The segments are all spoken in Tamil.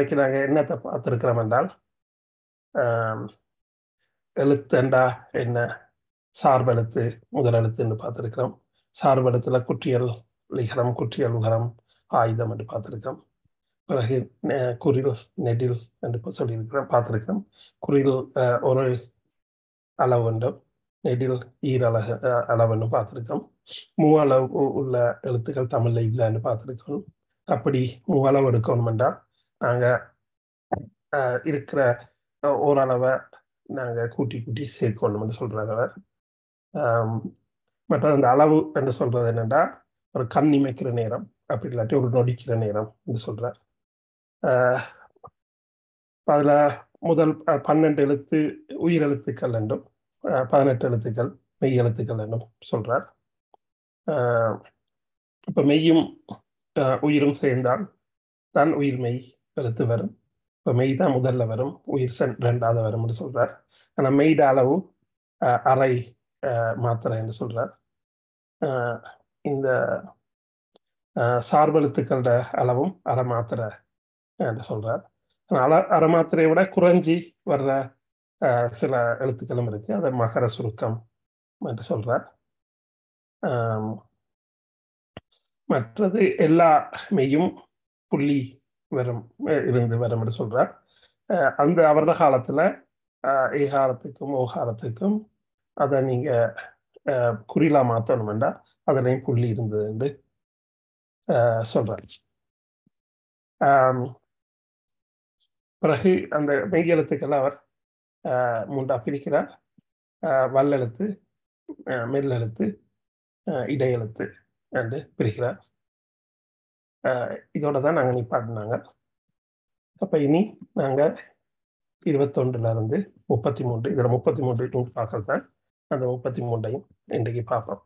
இன்னைக்கு நாங்கள் என்னத்தை பார்த்துருக்கிறோம் என்றால் ஆம், எழுத்தண்டா என்ன சார்பெழுத்து முதலெழுத்துன்னு பார்த்துருக்கிறோம் சார்பெழுத்துல குற்றியல் லிகரம் குற்றியல் உகரம் ஆயுதம் என்று பார்த்துருக்கோம் பிறகு நெ- குறில் நெடில் என்று இப்ப சொல்லியிருக்கிறோம் பார்த்துருக்கிறோம் குறில் அஹ், ஒரு அளவு என்றும் நெடில் ஈரலகு அஹ், அளவுன்னு பார்த்துருக்கோம் மூவளவு உ- உள்ள எழுத்துக்கள் தமிழ்ல இல்லைன்னு பார்த்துருக்கோம் அப்படி மூவளவு எடுக்கணும் என்றால் நாங்கள் இருக்கிற அஹ், ஓரளவை நாங்கள் கூட்டி கூட்டி சேர்க்கணும்னு சொல்றாங்க அவர் ஆம், மற்றது அந்த அளவு என்று சொல்றது என்னன்னா ஒரு கண் இமைக்கிற நேரம் அப்படி இல்லாட்டி ஒரு நொடிக்கிற நேரம் என்று சொல்றார் ஆஹ் அதுல முதல் அஹ், பன்னெண்டு எழுத்து உயிரெழுத்துக்கள் என்றும் அஹ், பதினெட்டு எழுத்துக்கள் மெய் எழுத்துக்கள் என்றும் சொல்றார் ஆஹ் இப்ப மெய்யும் அஹ், உயிரும் சேர்ந்தால் தான் உயிர் மெய் எழுத்து வரும் இப்ப மெய் தான் முதல்ல வரும் உயிர் சென் ரெண்டாவது வரும்னு சொல்றார் ஆனா மெய்ட அளவு அஹ், அரை அஹ், மாத்திரை என்று சொல்றார் ஆஹ் இந்த ஆஹ் சார்பெழுத்துக்களோட அளவும் அரை மாத்திரை என்று சொல்றார் அல அரை மாத்திரையை விட குறைஞ்சி வர்ற ஆஹ் சில எழுத்துக்களும் இருக்கு அதை மகர சுருக்கம் என்று சொல்றார் ஆம், மற்றது எல்லா மெய்யும் புள்ளி வரும் அஹ் இருந்து வரும் என்று சொல்றார் ஆஹ் அந்த அவரது காலத்துல ஆஹ் ஏகாரத்துக்கும் ஓகாரத்துக்கும் அதை நீங்க ஆஹ் குறிலா மாத்தணும்னா அதுலயும் புள்ளி இருந்தது என்று ஆஹ் சொல்றார் ஆம், பிறகு அந்த மெய் எழுத்துக்களை அவர் ஆஹ் மூன்றா பிரிக்கிறார் ஆஹ் வல்லெழுத்து ஆஹ் மெல்லெழுத்து ஆஹ் இடையெழுத்து என்று பிரிக்கிறார் ஆஹ் இதோட தான் நாங்கள் நிப்பாட்டினாங்க அப்போ இனி நாங்கள் இருபத்தொன்றுல இருந்து முப்பத்தி மூன்று இதில் முப்பத்தி மூன்று நூறு பார்க்கறது தான் அந்த முப்பத்தி மூன்றையும் இன்றைக்கு பார்ப்போம்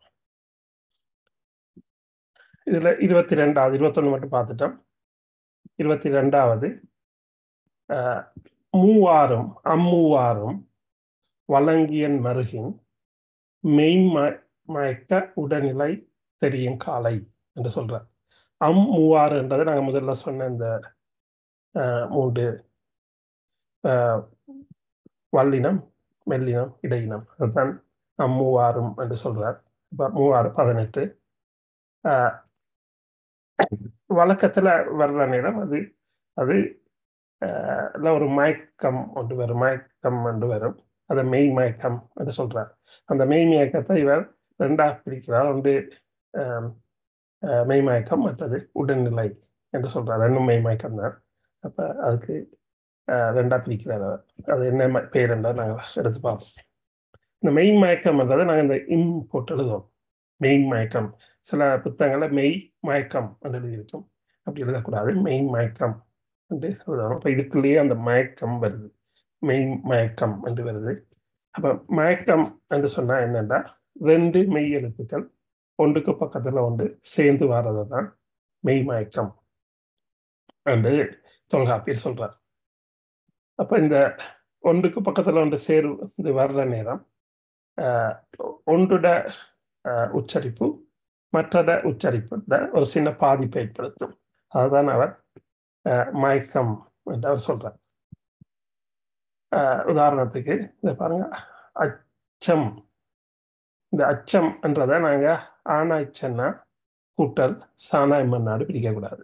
இதுல இருபத்தி ரெண்டாவது இருபத்தொன்னு மட்டும் பார்த்துட்டோம் இருபத்தி ரெண்டாவது ஆஹ், மூவாரும் அம்மூவாரும் வழங்கியன் மருகின் மெய்ம மயக்க உடல்நிலை தெரியும் காலை என்று சொல்றார் அம் மூவாறுன்றதை நாங்கள் முதல்ல சொன்ன இந்த ஆஹ், மூன்று ஆஹ், வல்லினம் மெல்லினம் இடையினம் அதுதான் அம்மூவாரும் என்று சொல்றார் இப்ப மூவாறு பதினெட்டு ஆஹ், வழக்கத்துல வர்ற நேரம் அது அது ஆஹ், இல்ல ஒரு மயக்கம் ஒன்று வரும் மயக்கம் ஒன்று வரும் அதை மெய் மயக்கம் என்று சொல்றார் அந்த மெய் மயக்கத்தை இவர் ரெண்டா பிரிக்கிறார் ஒன்று ஆம், ஆஹ், மெய் மயக்கம் மற்றது உடல்நிலை என்று சொல்றார் ரெண்டும் மெய் மயக்கம் தான் அப்ப அதுக்கு ஆஹ், ரெண்டா பிரிக்கிறார் அவர் அது என்ன ம- பேர் என்றால் நாங்கள் எடுத்து பார்ப்போம் இந்த மெய் மயக்கம் என்றதை நாங்கள் இந்த இம் போட்டு எழுதுவோம் மெய் மயக்கம் சில புத்தகங்களில் மெய் மயக்கம் என்று எழுதியிருக்கும் அப்படி எழுதக்கூடாது மெய் மயக்கம் என்று எழுதணும் அப்போ இதுக்குள்ளேயே அந்த மயக்கம் வருது மெய் மயக்கம் என்று வருது அப்போ மயக்கம் என்று சொன்னா என்னன்னா ரெண்டு மெய் எழுத்துக்கள் ஒன்றுக்கு பக்கத்துல ஒன்று சேர்ந்து வர்றது தான் மெய் மயக்கம் என்று தொல்காப்பியர் சொல்றார் அப்ப இந்த ஒன்றுக்கு பக்கத்துல ஒன்று சேர்ந்து வர்ற நேரம் ஆஹ், ஒன்றுட ஆஹ், உச்சரிப்பு மற்றத உச்சரிப்பு ஒரு சின்ன பாதிப்பை ஏற்படுத்தும் அதுதான் அவர் ஆஹ், மயக்கம் என்று அவர் சொல்றார் ஆஹ், உதாரணத்துக்கு இதை பாருங்க அச்சம் இந்த அச்சம் என்றதை நாங்க ஆனா இச்சன்னா கூட்டல் சானாய் மண்ணாடு பிரிக்கக்கூடாது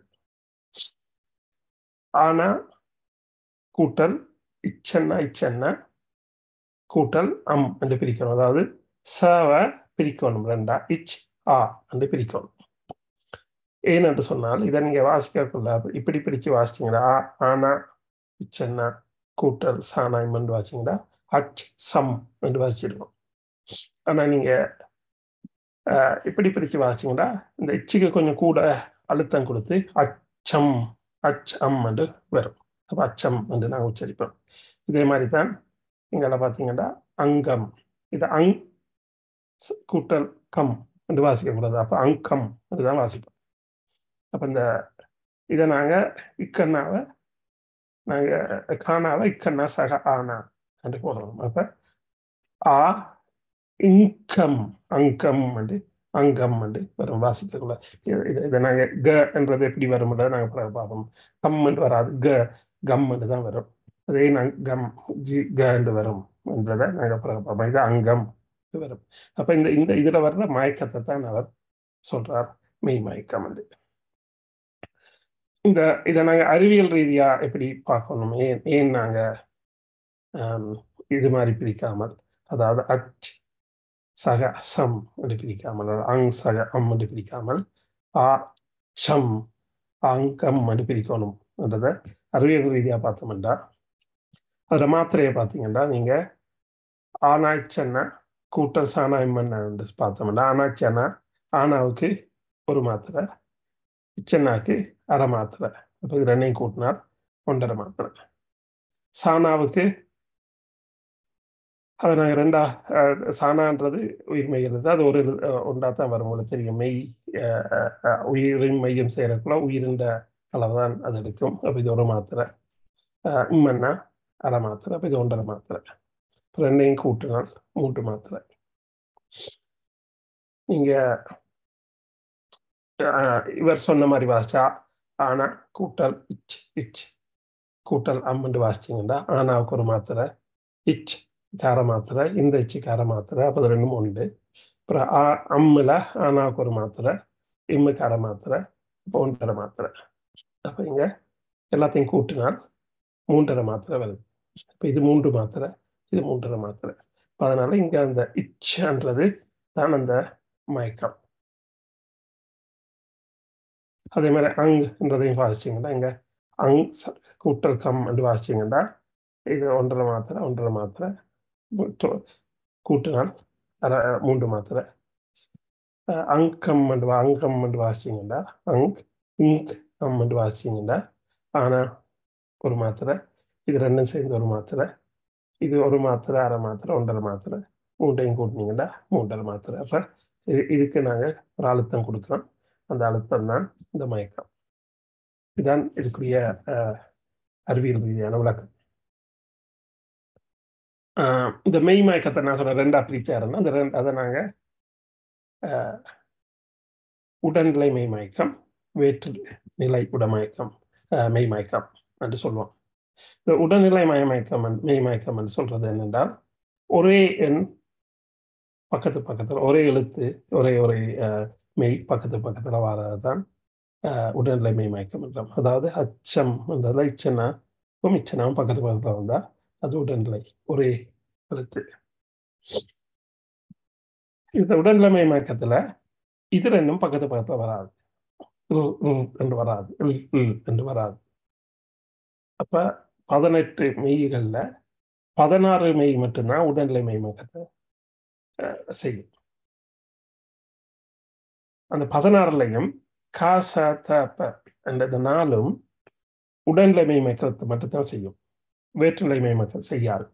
ஆனா கூட்டல் இச்சன்னா இச்சன்னா கூட்டல் அம் என்று பிரிக்கணும் அதாவது சவ பிரிக்கணும் ரெண்டா இச் ஆ என்று பிரிக்கணும் ஏனென்று சொன்னால் இதை நீங்க வாசிக்கக்குள்ள இப்படி பிரிச்சு வாசிச்சீங்களா ஆ ஆனா இச்சன்னா கூட்டல் சானாய் மண்டு வாசிங்களா அச் சம் என்று வாசிச்சிருக்கோம் ஆனா நீங்க ஆஹ், இப்படி பிரிச்சு வாசிச்சீங்கன்னா இந்த இச்சுக்கு கொஞ்சம் கூட அழுத்தம் கொடுத்து அச்சம் அச் அம் என்று வரும் அப்ப அச்சம் என்று நாங்கள் உச்சரிப்போம் இதே மாதிரி தான் இங்கே பார்த்தீங்கன்னா அங்கம் இது அங் ஸ் கூட்டல் கம் என்று வாசிக்கக்கூடாது அப்போ அங்கம் அதுதான் வாசிப்போம் அப்போ இந்த இதை நாங்கள் இக்கண்ணாவை நாங்கள் காணாவை இக்கண்ணா சக ஆனா என்று போடுறோம் அப்போ ஆ இங்கம் அங்கம் வந்து அங்கம் வந்து வரும் வாசிக்கக்குள்ள இது இது- இதை நாங்கள் க என்றது எப்படி வரும்ன்றதை நாங்கள் பிறகு பார்ப்போம் கம் என்று வராது க கம் தான் வரும் அதே நாங்கள் கம் ஜி கண்டு வரும் என்றதை நாங்கள் அப்புறம் பார்ப்போம் இது அங்கம் வரும் அப்ப இந்த இந்த இதுல வர்ற மயக்கத்தை தான் அவர் சொல்றார் மெய் மயக்கம் என்று இந்த இதை நாங்க அறிவியல் ரீதியா எப்படி பார்க்கணும் ஏன் ஏன் நாங்க ஆம், இது மாதிரி பிரிக்காமல் அதாவது அச் சக சம் என்று பிரிக்காமல் அதாவது அங் சக அம் என்று பிரிக்காமல் ஆ சம் அங்கம் என்று பிரிக்கணும் என்றதை அறிவியல் ரீதியா பார்த்தோம்னா அதுல மாத்திரையை பார்த்தீங்கன்னா நீங்க ஆனாய்ச்சன்னா கூட்டல் சாணா எம்மன்னா என்று பார்த்தோம்னா ஆனாய்ச்சன்னா ஆனாவுக்கு ஒரு மாத்திரை இச்சன்னாக்கு அரை மாத்திரை அப்போ இது ரெண்டையும் கூட்டினார் ஒன்றரை மாத்திரை சாணாவுக்கு அதை நாங்கள் ரெண்டா அஹ், சாணான்றது உயிர்மெய் எழுது அது ஒரு எழு- அஹ், ஒன்றா தான் வரும் உங்களுக்கு தெரியும் மெய் அஹ், அஹ், அஹ், உயிரின் மையம் செய்யறதுக்குள்ள உயிரின்ற அளவு தான் அது எடுக்கும் அப்போ இது ஒரு மாத்திரை அஹ், இம்மன்னா அரை மாத்திரை அப்போ இது ஒன்றரை மாத்திரை இப்போ ரெண்டையும் கூட்டினால் மூன்று மாத்திரை நீங்க அஹ், இவர் சொன்ன மாதிரி வாசிச்சா ஆனா கூட்டல் இச் இச் கூட்டல் அம்மண்டு வாசிச்சிங்கன்னா ஆனாவுக்கு ஒரு மாத்திரை இச் கார மாத்திரை இந்த இச்சு கார மாத்திரை அப்போ அது ரெண்டும் உண்டு அப்புறம் ஆ அம்மில் ஆனாவுக்கு ஒரு மாத்திரை இம்மு கார மாத்திரை இப்போ ஒன்றரை மாத்திரை அப்போ இங்க எல்லாத்தையும் கூட்டினால் மூன்றரை மாத்திரை வருது இப்போ இது மூன்று மாத்திரை இது மூன்றரை மாத்திரை அப்ப அதனால இங்க அந்த இச்சன்றது தான் அந்த மயக்கம் அதே மாதிரி அங்ன்றதையும் வாசிச்சிங்கன்னா இங்க அங் ச- கூட்டல் கம் என்று வாசிச்சிங்கன்னா இது ஒன்றரை மாத்திரை ஒன்றரை மாத்திரை தொ- கூட்டினால் அரை மூன்று மாத்திரை அஹ் அங்கம் என்று வா- அங்கம் என்று வாசிச்சிங்கன்னா அங் இங்க் அம் என்று வாசிச்சிங்கன்னா ஆனா ஒரு மாத்திரை இது ரெண்டும் சேர்ந்து ஒரு மாத்திரை இது ஒரு மாத்திரை அரை மாத்திரை ஒன்றரை மாத்திரை மூண்டையும் கூட்டினீங்கன்னா மூன்றரை மாத்திரை அப்ப இது இதுக்கு நாங்க ஒரு அழுத்தம் கொடுக்குறோம் அந்த அழுத்தம் தான் இந்த மயக்கம் இதுதான் இதுக்குரிய அஹ், அறிவியல் ரீதியான விளக்கம் ஆஹ் இந்த மெய் மயக்கத்தை நான் சொல்ற ரெண்டா பிரிச்சா இருந்தா அந்த ரெண்டு அதை நாங்க ஆஹ், உடல்நிலை மெய் மயக்கம் வேற்று நிலை உடமயக்கம் ஆஹ், மெய் மயக்கம் என்று சொல்லுவோம் இந்த உடல்நிலை மயமயக்கம் என்று- மெய் மயக்கம் என்று சொல்றது என்னென்றால் ஒரே எண் பக்கத்து பக்கத்தில் ஒரே எழுத்து ஒரே ஒரே ஆஹ், மெய் பக்கத்து பக்கத்தில் வர்றதுதான் ஆஹ், உடல்நிலை மெய் மயக்கம் என்றோம் அதாவது அச்சம் என்றதில் இச்சனாவும் இச்சனாவும் பக்கத்து பக்கத்தில் வந்தா அது உடல்நிலை ஒரே எழுத்து இந்த உடல்நிலை மயக்கத்துல இது ரெண்டும் பக்கத்து பக்கத்துல வராது ரு, ரு என்று வராது இல், இல் என்று வராது அப்ப பதினெட்டு மெய்கள்ல பதினாறு மெய் மட்டும்தான் உடல்நிலை மெய் மயக்கத்தை அஹ், செய்யும் அந்த பதினாறுலையும் காச தப்ப என்ற இந்த நாளும் உடல்நிலை மெய் மயக்கத்தை மட்டும்தான் செய்யும் வேற்றுநிலை மெய் மயக்கம் செய்யாது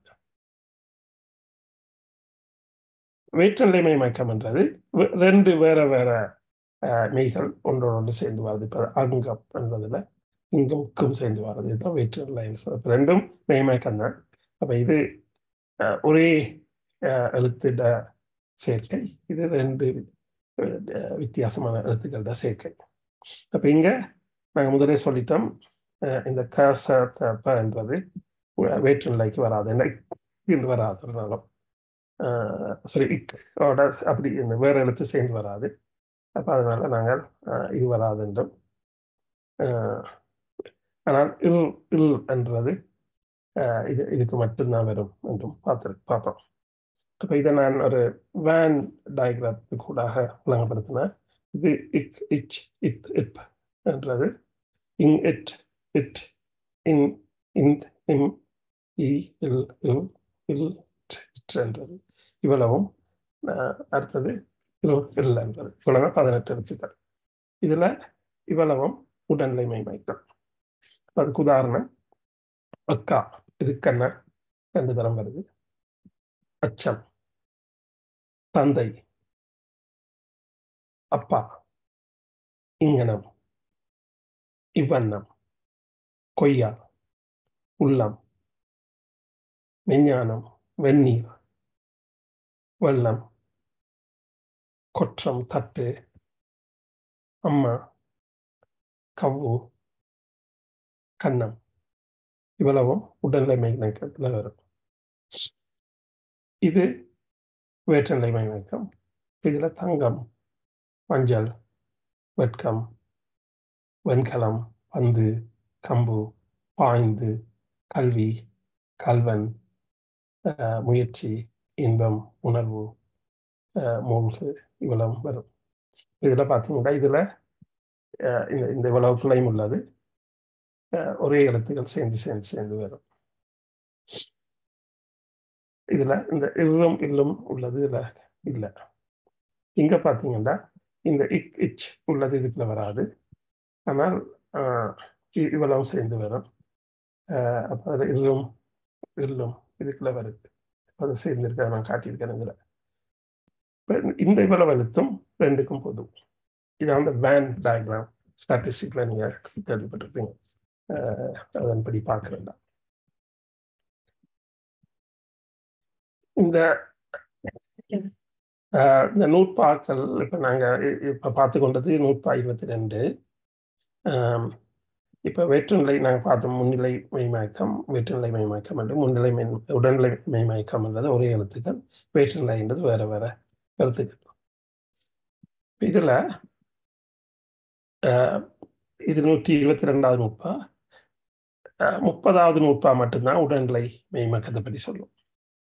வேற்றுநிலை மெய் மயக்கம் என்றது வே- ரெண்டு வேற வேற அஹ், மெய்கள் ஒன்றோடு ஒன்று சேர்ந்து வருது இப்போ அங்கம் என்பதுல இங்கும்க்கும் சேர்ந்து வர்றது இதுதான் வேற்றுநிலை இப்ப ரெண்டும் மெய் மயக்கம் தான் அப்ப இது அஹ், ஒரே அஹ், எழுத்திட சேர்க்கை இது ரெண்டு அஹ், வித்தியாசமான எழுத்துக்களோட சேர்க்கை அப்ப இங்க நாங்க முதலே சொல்லிட்டோம் அஹ், இந்த க ச த ப என்றது வே- வேற்றுநிலைக்கு வராது என்ன இங்கு வராது அதனாலும் சரி இக் ஓட அப்படி இந்த வேற எழுத்து சேர்ந்து வராது அப்ப அதனால நாங்கள் அஹ், இது வராது என்றும் அஹ், ஆனால் இல் இல் என்றது அஹ், இது இதுக்கு மட்டும்தான் வரும் என்றும் பார்த்து பார்ப்போம் இப்போ இதை நான் ஒரு வேன் டயக்ராத்துக்கு கூடாக விளங்கப்படுத்தினேன் இது இக் இச் இத் இப் என்றது இங் இட் இட் இன் இந்த் இம் இ இல் இல் இல் இட், இட் என்றது இவ்வளவும் அஹ், அடுத்தது இல் இல் என்றது இவ்வளவு பதினெட்டு எழுத்துக்கள் இதுல இவ்வளவும் உடல்நிலை மைமைக்கள் அதுக்கு உதாரணம் அக்கா இது கண்ண ரெண்டு தரம் வருது அச்சம் தந்தை அப்பா இங்கனம் இவ்வண்ணம் கொய்யா உள்ளம் விஞ்ஞானம் வெந்நீர் வெள்ளம் கொற்றம் தட்டு அம்மா கவ்வு கன்னம் இவ்வளவும் உடல்நிலை மெய்நக்கத்தில் வரும் இது வேற்றநிலை மெய்நக்கம் இதில் தங்கம் மஞ்சள் வெட்கம் வெண்கலம் பந்து கம்பு பாய்ந்து கல்வி கல்வன் அஹ், முயற்சி இன்பம் உணர்வு அஹ், மூழ்கு இவ்வளவு வரும் இதில் பார்த்தீங்கன்னா இதில் இந்த இந்த இவ்வளவு பிள்ளையும் உள்ளது அஹ், ஒரே எழுத்துக்கள் சேர்ந்து சேர்ந்து சேர்ந்து வரும் இதுல இந்த இல்லும் இல்லும் உள்ளது இதுல இல்லை இங்க பார்த்தீங்கன்னா இந்த இக் இச் உள்ளது இதுக்குள்ள வராது ஆனால் ஆஹ், இ- இவ்வளவு சேர்ந்து வரும் ஆஹ், அப்ப அது இல்லும் இல்லும் இதுக்குள்ள வருது அது சேர்ந்திருக்க நான் காட்டியிருக்கேன் இதுல இப்ப இந்த இவ்வளவு எழுத்தும் ரெண்டுக்கும் பொது இது அந்த வேன் டயக்ராம் ஸ்டாட்டிஸ்டிக்ல நீங்க கேள்விப்பட்டிருப்பீங்க ஆஹ், அதன்படி பார்க்கறேன் இந்த ஆஹ், இந்த நூற்பாக்கள் இப்ப நாங்க இ- இப்ப பார்த்து கொண்டது நூற்பா இருபத்தி ரெண்டு இப்ப வேற்றுநிலை நாங்க பார்த்தோம் முன்னிலை மெய்மயக்கம் வேற்றுநிலை மெய்மயக்கம் என்று முன்னிலை மெய் உடல்நிலை மெய்மயக்கம் என்றது ஒரே எழுத்துக்கள் வேற்றுநிலை என்றது வேற வேற எழுத்துக்கள் இதுல ஆஹ், இது நூற்றி இருபத்தி ரெண்டாவது நூற்பா ஆஹ், முப்பதாவது நூற்பா மட்டும்தான் உடல்நிலை மெய்மயக்கத்தை பற்றி சொல்லும்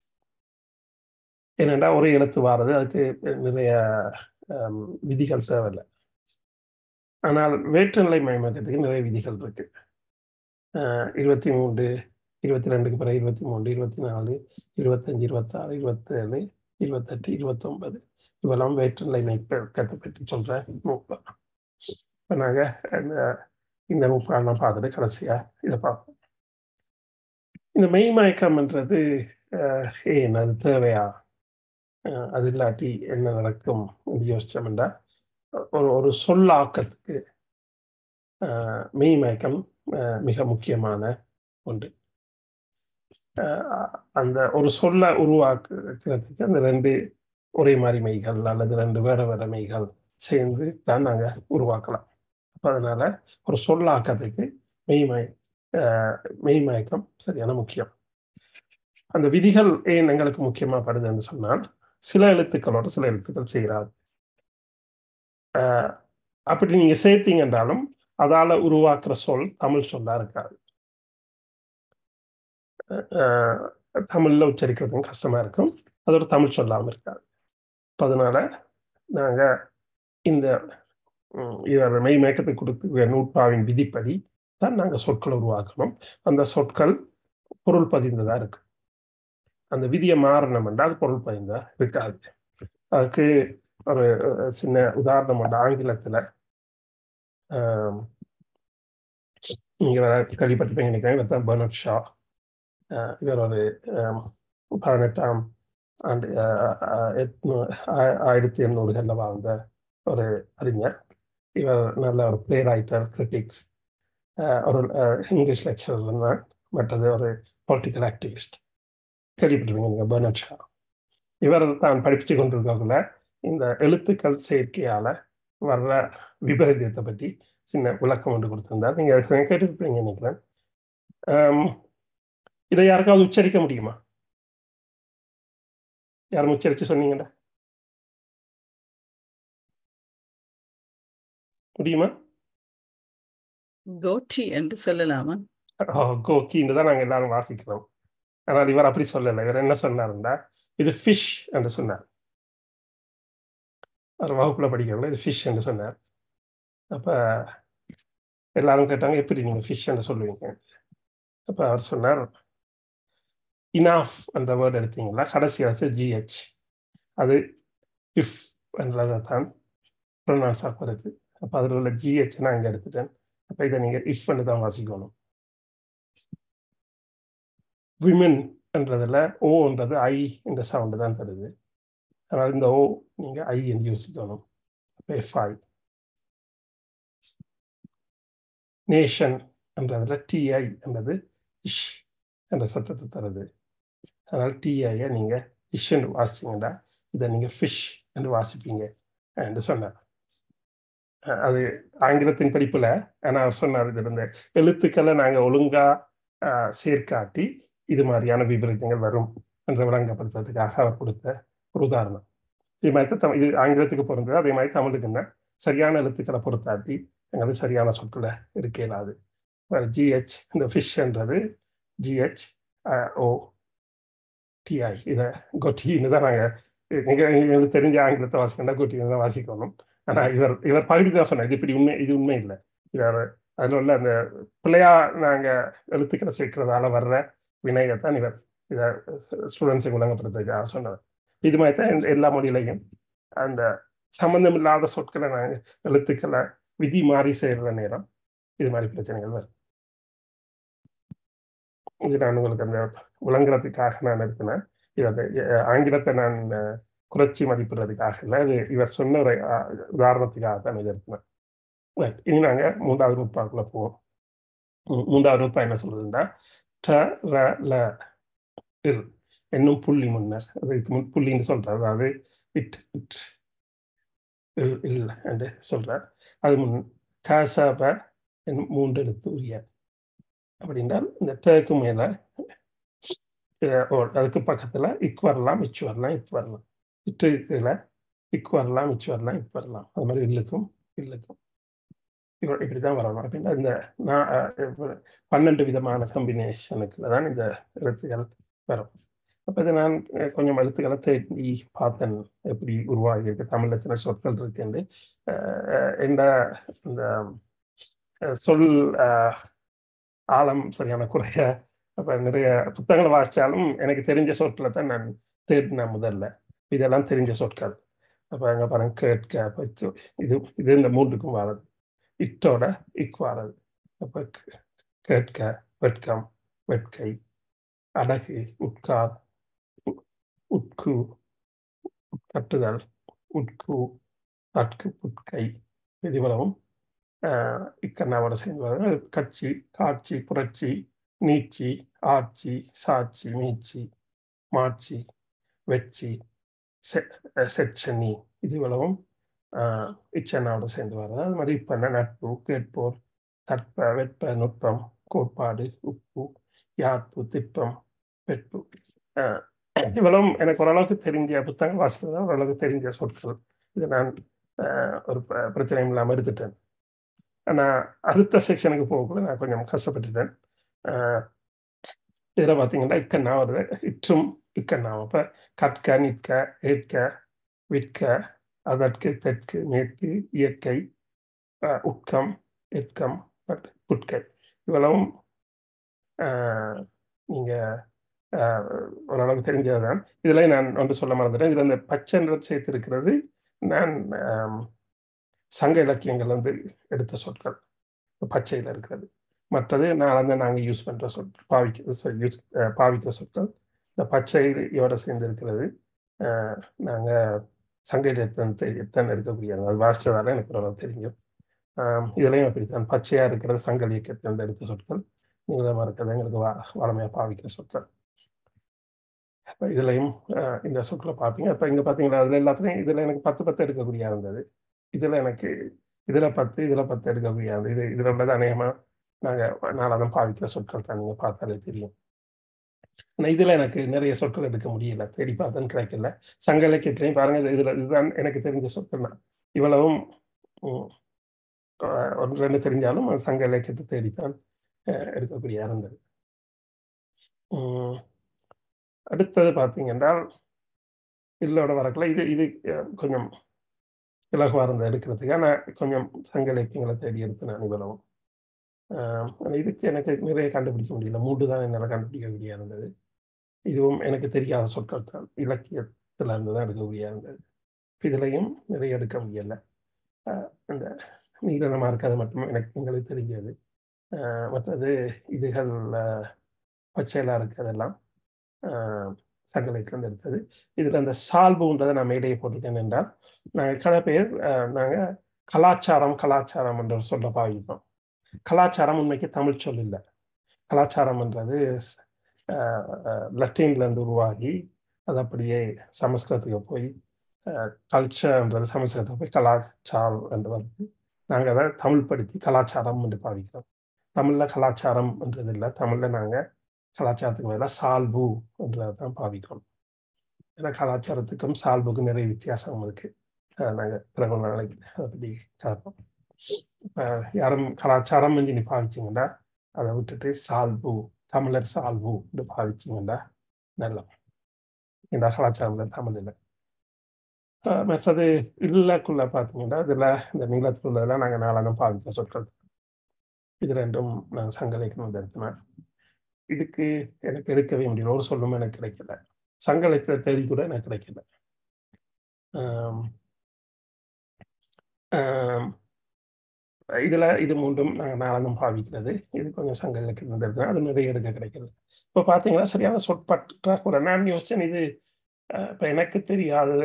ஏனென்றா ஒரே எழுத்து வாரது அதுக்கு நிறைய ஆம், விதிகள் தேவையில்லை ஆனால் வேற்றுநிலை மயமாக்கத்துக்கு நிறைய விதிகள் இருக்கு ஆஹ், இருபத்தி மூன்று இருபத்தி ரெண்டுக்கு பிறகு இருபத்தி மூன்று இருபத்தி நாலு இருபத்தஞ்சு இருபத்தாறு இருபத்தேழு இருபத்தெட்டு இருபத்தொன்பது இவெல்லாம் வேற்றுநிலை மெய்ப்பக்கத்தை பற்றி சொல்ற நூற்பா இப்போ நாங்கள் இந்த இந்த நூற்பாலாம் பார்த்துட்டு கடைசியா இதை பார்ப்போம் இந்த மெய்மயக்கம்ன்றது ஆஹ், ஏன் அது தேவையா அஹ் அது இல்லாட்டி என்ன நடக்கும் என்று யோசிச்சோம்னா ஒரு ஒரு சொல்லாக்கத்துக்கு அஹ், மெய்மயக்கம் அஹ், மிக முக்கியமான ஒன்று அஹ், அந்த ஒரு சொல்ல உருவாக்குறதுக்கு அந்த ரெண்டு ஒரே மாதிரி மெய்கள் அல்லது ரெண்டு வேற வேற மெய்கள் சேர்ந்து தான் நாங்கள் உருவாக்கலாம் அப்போ அதனால ஒரு சொல்லாக்கத்துக்கு மெய்மய அஹ், மெய்மயக்கம் சரியான முக்கியம் அந்த விதிகள் ஏன் எங்களுக்கு முக்கியமா படுதுன்னு சொன்னால் சில எழுத்துக்களோட சில எழுத்துக்கள் செய்கிறாது அப்படி நீங்க சேர்த்தீங்க என்றாலும் அதால உருவாக்குற சொல் தமிழ் சொல்லா இருக்காது அஹ் தமிழ்ல உச்சரிக்கிறதுக்கும் கஷ்டமா இருக்கும் அதோட தமிழ் சொல்லாம இருக்காது அப்ப அதனால நாங்க இந்த ம், இவர் மெய்மயக்கத்தை கொடுத்து நூற்பாவின் விதிப்படி தான் நாங்க சொற்களை உருவாக்கணும் அந்த சொற்கள் பொருள் பதிந்ததா இருக்கு அந்த விதியை மாறணும் என்றால் அது பொருள் பதிந்ததா இருக்காது அதுக்கு ஒரு அஹ், சின்ன உதாரணம் உண்டு ஆங்கிலத்துல ஆம், நீங்க வேற கேள்விப்பட்டிருப்பீங்க நினைக்கிறேன் இவர் தான் பெர்னட் ஷா அஹ், இவர் ஒரு ஆம், பதினெட்டாம் ஆண்டு அஹ், அஹ், எட்நூ- ஆ- ஆயிரத்தி எண்ணூறுகளில் வாழ்ந்த ஒரு அறிஞர் இவர் நல்ல ஒரு பிளே ரைட்டர் கிரிட்டிக்ஸ் ஒரு அஹ், இங்கிலீஷ் லெக்சரர் மற்றது ஒரு பொலிட்டிக்கல் ஆக்டிவிஸ்ட் கேள்விப்பட்டிருப்பீங்க நீங்க பெர்னட் ஷா இவர் தான் படிப்பிச்சு கொண்டிருக்கக்குள்ள இந்த எழுத்துக்கள் சேர்க்கையால வர்ற விபரீதத்தை பற்றி சின்ன விளக்கம் ஒன்று கொடுத்திருந்தார் நீங்க அதை கேட்டிருப்பீங்க நினைக்கிறேன் ஆம், இதை யாருக்காவது உச்சரிக்க முடியுமா யாரும் உச்சரிச்சு சொன்னீங்கடா முடியுமா கோட்டி என்று சொல்லலாமா ஓ, கோக்கின்னு தான் நாங்கள் எல்லாரும் வாசிக்கிறோம் ஆனால் இவர் அப்படி சொல்லலை இவர் என்ன சொன்னாருன்னா இது ஃபிஷ் என்று சொன்னார் ஒரு வகுப்புல படிக்கிறவங்க இது ஃபிஷ் என்று சொன்னார் அப்ப எல்லாரும் கேட்டாங்க எப்படி நீங்க ஃபிஷ் என்று சொல்லுவீங்க அப்ப அவர் சொன்னார் இனாஃப் என்ற வேர்டு எடுத்தீங்களா கடைசி அரசு ஜிஹெச் அது இஃப் என்றதை தான் ப்ரொனவுன்ஸ் ஆகிறது அப்போ அதில் உள்ள ஜிஹெச் நான் இங்கே எடுத்துட்டேன் அப்போ இதை நீங்கள் இஃப் தான் வாசிக்கணும் விமென் என்றதுல ஓன்றது ஐ என்ற சவுண்டு தான் தருது அதனால் இந்த ஓ நீங்கள் ஐ என்று யோசிக்கணும் அப்போ எஃப்ஐ நேஷன் என்றதுல டிஐ என்றது இஷ் என்ற சத்தத்தை தருது அதனால் டிஐயை நீங்கள் இஷ் என்று வாசிச்சிங்கன்னா இதை நீங்கள் ஃபிஷ் என்று வாசிப்பீங்க என்று சொன்னார் அஹ் அது ஆங்கிலத்தின் படிப்புல ஆனா அவர் சொன்னார் இது இந்த எழுத்துக்களை நாங்க ஒழுங்கா சேர்க்காட்டி இது மாதிரியான விபரீதங்கள் வரும் என்று விளங்கப்படுத்துறதுக்காக அவர் கொடுத்த ஒரு உதாரணம் இது மாதிரி தான் இது ஆங்கிலத்துக்கு பொருந்தது அதே மாதிரி தமிழுக்கு என்ன சரியான எழுத்துக்களை பொறுத்தாட்டி எங்களுக்கு சரியான சொற்களை இருக்க இயலாது ஜிஹெச் இந்த ஃபிஷ்ன்றது ஜிஹெச் ஓ டிஐ இதை கொட்டின்னு தான் நாங்கள் நீங்கள் எங்களுக்கு தெரிஞ்ச ஆங்கிலத்தை வாசிக்கண்டா கொட்டின்னு தான் வாசிக்கணும் ஆனால் இவர் இவர் பகுதி தான் சொன்னார் இது இப்படி உண்மை இது உண்மை இல்லை இவர் அதில் உள்ள அந்த பிள்ளையா நாங்கள் எழுத்துக்களை சேர்க்கிறதால வர்ற வினையை தான் இவர் இதை ஸ்டூடெண்ட்ஸுக்கு விளங்கப்படுத்துறதுக்காக சொன்னவர் இது மாதிரி தான் எல்லா மொழியிலையும் அந்த சம்பந்தம் இல்லாத சொற்களை நாங்கள் எழுத்துக்களை விதி மாறி செய்கிற நேரம் இது மாதிரி பிரச்சனைகள் வரும் இது நான் உங்களுக்கு அந்த விளங்குறதுக்காக நான் இருக்கிறேன் இது அந்த ஆங்கிலத்தை நான் குறைச்சி மதிப்பிடுறதுக்காக இல்லை இது இவர் சொன்ன ஒரு உதாரணத்துக்காக தான் இது இருக்கிறேன் இனி நாங்கள் மூன்றாவது நூற்பாக்குள்ள போவோம் மூன்றாவது நூற்பா என்ன சொல்றதுன்னா ட ர ல இல் என்னும் புள்ளி முன்னர் அதுக்கு முன் புள்ளின்னு சொல்றார் அதாவது இட் இட் இல் இல் என்று சொல்றார் அது முன் காசாப என்னும் மூன்று எழுத்து உரிய அப்படின்றால் இந்த டேக்கு மேல அதுக்கு பக்கத்துல இக் வரலாம் இச்சு வரலாம் இப் வரலாம் இட்டுக்குல இக் வரலாம் இச்சு வரலாம் இப் வரலாம் அது மாதிரி இல்லுக்கும் இல்லுக்கும் இப்படி தான் வரணும் அப்படின்னா இந்த நான் பன்னெண்டு விதமான கம்பினேஷனுக்குள்ள தான் இந்த எழுத்துக்கள் வரும் அப்போ இதை நான் கொஞ்சம் எழுத்துக்களை தேடி பார்த்தேன் எப்படி உருவாகி இருக்கு தமிழ் எத்தனை சொற்கள் இருக்குன்னு இந்த இந்த சொல் ஆழம் சரியான குறைய அப்போ நிறைய புத்தகங்களை வாசித்தாலும் எனக்கு தெரிஞ்ச சொற்களை தான் நான் தேடினேன் முதல்ல இதெல்லாம் தெரிஞ்ச சொற்கள் அப்போ அங்கே பாருங்க கேட்க இது இது இந்த மூன்றுக்கும் வாரது இட்டோட இக் வாரது அப்போ கேட்க வெட்கம் வெட்கை அடகு உட்கார் உட்கு கட்டுதல் உட்கு தட்கு புட்கை இதுவளவும் இக்கண்ணாவோட சேர்ந்து கட்சி காட்சி புரட்சி நீச்சி ஆட்சி சாட்சி மீச்சி மாட்சி வெச்சி செச்சனி இதுவளவும் இச்சனாவோட சேர்ந்து வர்றது அது மாதிரி இப்போ நட்பு கேட்போர் தட்ப வெப்ப நுட்பம் கோட்பாடு உப்பு யாப்பு திட்பம் வெட்பு இவ்வளவும் எனக்கு ஓரளவுக்கு தெரிஞ்ச புத்தகம் வாசிக்கிறது ஓரளவுக்கு தெரிஞ்ச சொற்கள் இதை நான் ஒரு பிரச்சனையும் இல்லாமல் எடுத்துட்டேன் நான் அடுத்த செக்ஷனுக்கு போகக்குள்ள நான் கொஞ்சம் கஷ்டப்பட்டுட்டேன் இதில் பார்த்தீங்கன்னா இக்கண்ணா வருது இற்றும் இக்கண்ணா அப்போ கற்க நிற்க ஏற்க விற்க அதற்கு தெற்கு மேற்கு இயற்கை உட்கம் எட்கம் புட்கை இவ்வளவும் நீங்கள் ஓரளவுக்கு தெரிஞ்சது தான் இதில் நான் ஒன்று சொல்ல மறந்துட்டேன் இதில் இந்த பச்சை நிறம் சேர்த்திருக்கிறது நான் சங்க இலக்கியங்கள் வந்து எடுத்த சொற்கள் பச்சையில் இருக்கிறது மற்றது நான் வந்து நாங்கள் யூஸ் பண்ணுற சொற்கள் பாவிக்க யூஸ் பாவிக்கிற சொற்கள் இந்த பச்சை இவட சேர்ந்து இருக்கிறது நாங்கள் சங்க இலக்கியத்தான் இருக்கக்கூடிய அது வாசித்ததால எனக்கு ஓரளவு தெரியும் இதுலேயும் அப்படித்தான் பச்சையாக இருக்கிறது சங்க இலக்கியத்திலிருந்து எடுத்த சொற்கள் நீளமாக இருக்கிறது எங்களுக்கு வா வளமையாக பாவிக்கிற சொற்கள் இப்போ இதுலையும் இந்த சொற்களை பார்ப்பீங்க இப்போ இங்கே பார்த்தீங்களா அதில் எல்லாத்துலேயும் இதில் எனக்கு பத்து பத்து எடுக்கக்கூடிய இருந்தது இதில் எனக்கு இதில் பத்து இதில் பத்து எடுக்கக்கூடிய இருந்தது இது இதில் உள்ளது அநேகமாக நாங்கள் நாளாதான் பாவிக்கிற சொற்கள் தான் நீங்கள் பார்த்தாலே தெரியும் ஆனால் இதில் எனக்கு நிறைய சொற்கள் எடுக்க முடியல தேடி பார்த்தேன்னு கிடைக்கல சங்க இலக்கியத்திலையும் பாருங்கள் இதில் இதுதான் எனக்கு தெரிஞ்ச சொற்கள் தான் இவ்வளவும் ஒன்று ரெண்டு தெரிஞ்சாலும் சங்க இலக்கியத்தை தேடித்தான் எடுக்கக்கூடிய இருந்தது அடுத்தது பார்த்தீங்கன்றால் இதோட வரக்கல இது இது கொஞ்சம் இலகுவாக இருந்த எடுக்கிறதுக்கு ஆனால் கொஞ்சம் சங்க இலக்கியங்களை தேடி எடுத்து நான் இவ்வளவும் இதுக்கு எனக்கு நிறைய கண்டுபிடிக்க முடியல மூன்று தான் என்னால் கண்டுபிடிக்க முடியாது இருந்தது இதுவும் எனக்கு தெரியாத சொற்கள் தான் இலக்கியத்தில் இருந்து தான் எடுக்கக்கூடிய இருந்தது இதுலையும் நிறைய எடுக்க முடியல அந்த நீளமாக இருக்கிறது மட்டும் எனக்கு எங்களுக்கு தெரிஞ்சது மற்றது இதுகள் பச்சையெல்லாம் இருக்கிறதெல்லாம் சங்கலைக்கிலிருந்து எடுத்தது இதில் அந்த சால்புன்றதை நான் மேடையை போட்டிருக்கேன் என்றால் நாங்கள் கல பேர் நாங்கள் கலாச்சாரம் கலாச்சாரம் என்ற சொல்ல பாவிப்போம் கலாச்சாரம் உண்மைக்கு தமிழ் சொல் இல்லை கலாச்சாரம்ன்றது லத்தீன்லேருந்து உருவாகி அது அப்படியே சமஸ்கிருதத்துக்கு போய் கல்ச்சர்ன்றது சமஸ்கிருதத்துக்கு போய் கலாச்சாரம் என்று வருது நாங்கள் அதை தமிழ் படுத்தி கலாச்சாரம் என்று பாவிக்கிறோம் தமிழில் கலாச்சாரம் என்றது இல்லை தமிழில் நாங்கள் கலாச்சாரத்துக்கு மேலே சால்பு என்றதை தான் பாவிக்கிறோம் ஏன்னா கலாச்சாரத்துக்கும் சால்புக்கும் நிறைய வித்தியாசம் இருக்கு நாங்கள் பிறகு ஒரு நாளைக்கு அதை பற்றி கலப்போம் இப்போ யாரும் கலாச்சாரம் என்று நீ பாவிச்சிங்கன்னா அதை விட்டுட்டு சால்பு தமிழர் சால்பு என்று பாவிச்சிங்கன்னா நல்லா இந்த கலாச்சாரம் தமிழ் இல்லை மற்றது இல்லக்குள்ள பார்த்தீங்கன்னா இதில் இந்த நீளத்தில் உள்ளதெல்லாம் நாங்கள் நாளானம் பாவிக்கிற சொற்கள் இது ரெண்டும் நான் சங்கலைக்கணும் எடுத்தினேன் இதுக்கு எனக்கு எடுக்கவே முடியல ஒரு சொல்லும் எனக்கு கிடைக்கல சங்கலத்தில் தேடி கூட எனக்கு கிடைக்கல இதில் இது மூன்றும் நாங்கள் நாளானம் பாவிக்கிறது இது கொஞ்சம் சங்க இலக்கியம் எடுத்தேன் அது நிறைய எடுக்க கிடைக்கிறது இப்போ பார்த்தீங்கன்னா சரியான சொற்பற்றாக்குறை நான் யோசிச்சேன் இது இப்போ எனக்கு தெரியாது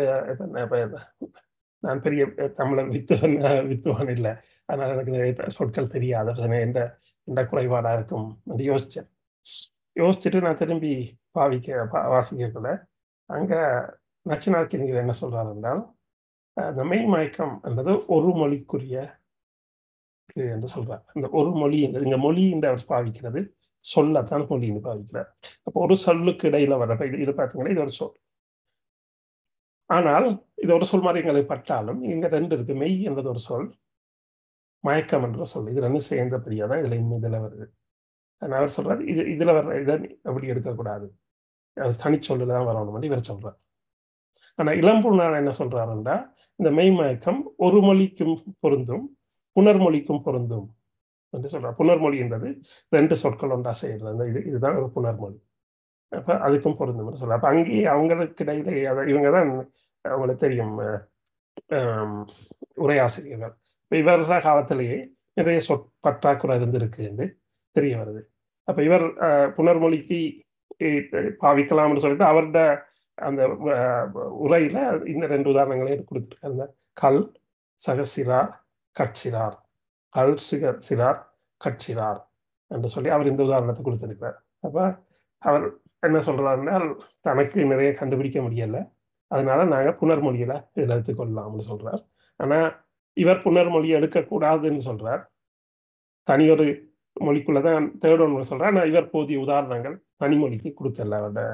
நான் பெரிய தமிழர் வித்துவன் வித்துவான் இல்லை அதனால் எனக்கு நிறைய சொற்கள் தெரியாது எந்த எந்த குறைபாடாக இருக்கும் என்று யோசித்தேன் யோசிச்சுட்டு நான் திரும்பி பாவிக்க வாசிக்கக்குள்ள அங்கே நச்சினார்கிணிகள் என்ன சொல்கிறார் என்றால் இந்த மெய் மயக்கம் என்றது ஒரு மொழிக்குரிய என்று சொல்றார் இந்த ஒரு மொழி இந்த மொழி என்று அவர் பாவிக்கிறது சொல்லத்தான் மொழின்னு பாவிக்கிறார் அப்போ ஒரு சொல்லுக்கு இடையில வர இது இது பார்த்தீங்கன்னா இது ஒரு சொல் ஆனால் இது ஒரு சொல் மாதிரி எங்களுக்கு பட்டாலும் இங்க ரெண்டு இருக்கு மெய் என்றது ஒரு சொல் மயக்கம் என்ற சொல் இது ரெண்டும் சேர்ந்தபடியா தான் இதுல இதுல வருது அவர் சொல்றாரு இது இதுல வர்ற இதை அப்படி எடுக்கக்கூடாது அது தனிச்சொல்லுல தான் வரணும் இவர் சொல்றார் ஆனா இளம்புனார் என்ன சொல்றாருன்னா இந்த மெய் மயக்கம் ஒரு மொழிக்கும் பொருந்தும் புனர்மொழிக்கும் பொருந்தும் என்று சொல்றார் புனர்மொழி என்றது ரெண்டு சொற்கள் ஒன்றா செய்யறது அந்த இது இதுதான் ஒரு புனர்மொழி அப்ப அதுக்கும் பொருந்தும் சொல்ற அப்ப அங்கேயே அவங்களுக்கு இடையில இவங்க தான் அவங்களுக்கு தெரியும் உரையாசிரியர்கள் இப்போ இவர காலத்திலேயே நிறைய சொற்பற்றாக்குறை இருந்திருக்கு என்று தெரிய வருது அப்ப இவர் புனர்மொழிக்கு பாவிக்கலாம்னு சொல்லிட்டு அவரோட அந்த உரையில இந்த ரெண்டு உதாரணங்களையும் கொடுத்துருக்காரு அந்த கல் சகசிரார் கட்சிரார் கல் சிகர் சிறார் கட்சிரார் என்று சொல்லி அவர் இந்த உதாரணத்தை கொடுத்திருக்கிறார் அப்ப அவர் என்ன சொல்றாருன்னா தனக்கு நிறைய கண்டுபிடிக்க முடியல அதனால நாங்க புனர்மொழியில இதில் எடுத்துக்கொள்ளலாம்னு சொல்றார் ஆனா இவர் புனர்மொழியை எடுக்கக்கூடாதுன்னு சொல்றார் தனியொரு மொழிக்குள்ளதான் தேடணும்னு சொல்றார் ஆனா இவர் போதிய உதாரணங்கள் தனிமொழிக்கு கொடுக்கல அவரோட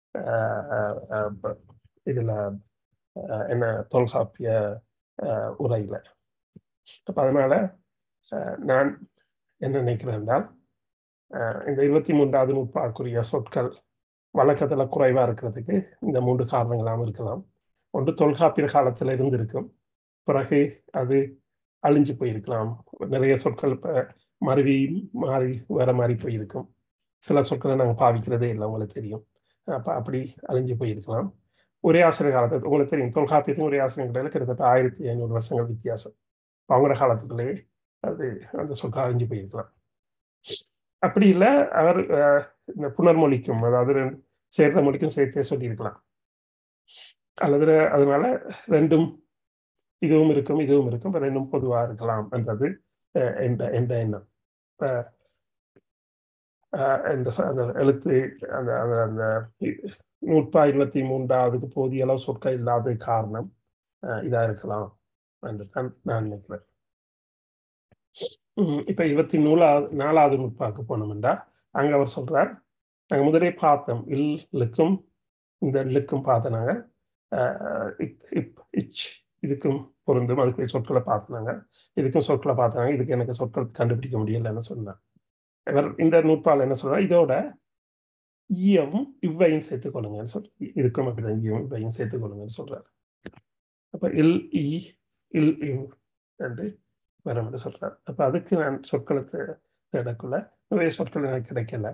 இதுல என்ன தொல்காப்பிய உரையில அப்ப அதனால நான் என்ன நினைக்கிறேன் என்றால் இந்த இருபத்தி மூன்றாவது நூற்பாக்குரிய சொற்கள் வழக்கத்துல குறைவா இருக்கிறதுக்கு இந்த மூன்று காரணங்களாகவும் இருக்கலாம் ஒன்று தொல்காப்பிய காலத்துல இருந்திருக்கும் பிறகு அது அழிஞ்சு போயிருக்கலாம் நிறைய சொற்கள் இப்போ மருவி மாறி வேற மாதிரி போயிருக்கும் சில சொற்களை நாங்கள் பாவிக்கிறதே இல்லை உங்களுக்கு தெரியும் அப்போ அப்படி அழிஞ்சு போயிருக்கலாம் ஒரே ஆசிரியர் காலத்து உங்களுக்கு தெரியும் தொல்காப்பியத்தையும் ஒரே ஆசிரியர் கிட்டத்தட்ட ஆயிரத்தி ஐநூறு வருஷங்கள் வித்தியாசம் அவங்களோட காலத்துக்குள்ளேயே அது அந்த சொற்கள் அழிஞ்சு போயிருக்கலாம் அப்படி இல்லை அவர் இந்த புனர்மொழிக்கும் அதாவது சேர்ந்த மொழிக்கும் சேர்த்தே சொல்லியிருக்கலாம் அல்லது அதனால ரெண்டும் இதுவும் இருக்கும் இதுவும் இருக்கும் ரெண்டும் பொதுவாக இருக்கலாம் என்றது என்ற என்ற எண்ணம் இந்த அந்த எழுத்து அந்த அந்த நூற்பா இருபத்தி மூன்றாவதுக்கு போதிய அளவு சொற்கள் இல்லாத காரணம் இதாக இருக்கலாம் என்று தான் நான் நினைக்கிறேன் இப்ப இருபத்தி நூலாவது நாலாவது நூற்பாக்கு போனோம்டா அங்க அவர் சொல்றார் நாங்க முதலே பார்த்தோம் இல்லுக்கும் இந்த இல்லுக்கும் பார்த்த நாங்க இச் இதுக்கும் பொருந்தும் அதுக்கு சொற்களை பார்த்தாங்க இதுக்கும் சொற்களை பார்த்தாங்க இதுக்கு எனக்கு சொற்கள் கண்டுபிடிக்க முடியலன்னு சொன்னார் இவர் இந்த நூற்பால் என்ன சொல்றார் இதோட ஈயவும் இவ்வையும் சேர்த்துக்கொள்ளுங்கன்னு சொல் இதுக்கும் அப்படிதான் ஈயம் இவ்வையும் சேர்த்துக்கொள்ளுங்கன்னு சொல்றாரு அப்ப இல் இ இல் இவ் என்று வரும் என்று சொல்றார் அப்ப அதுக்கு நான் சொற்களை தேடக்குள்ள நிறைய சொற்கள் எனக்கு கிடைக்கல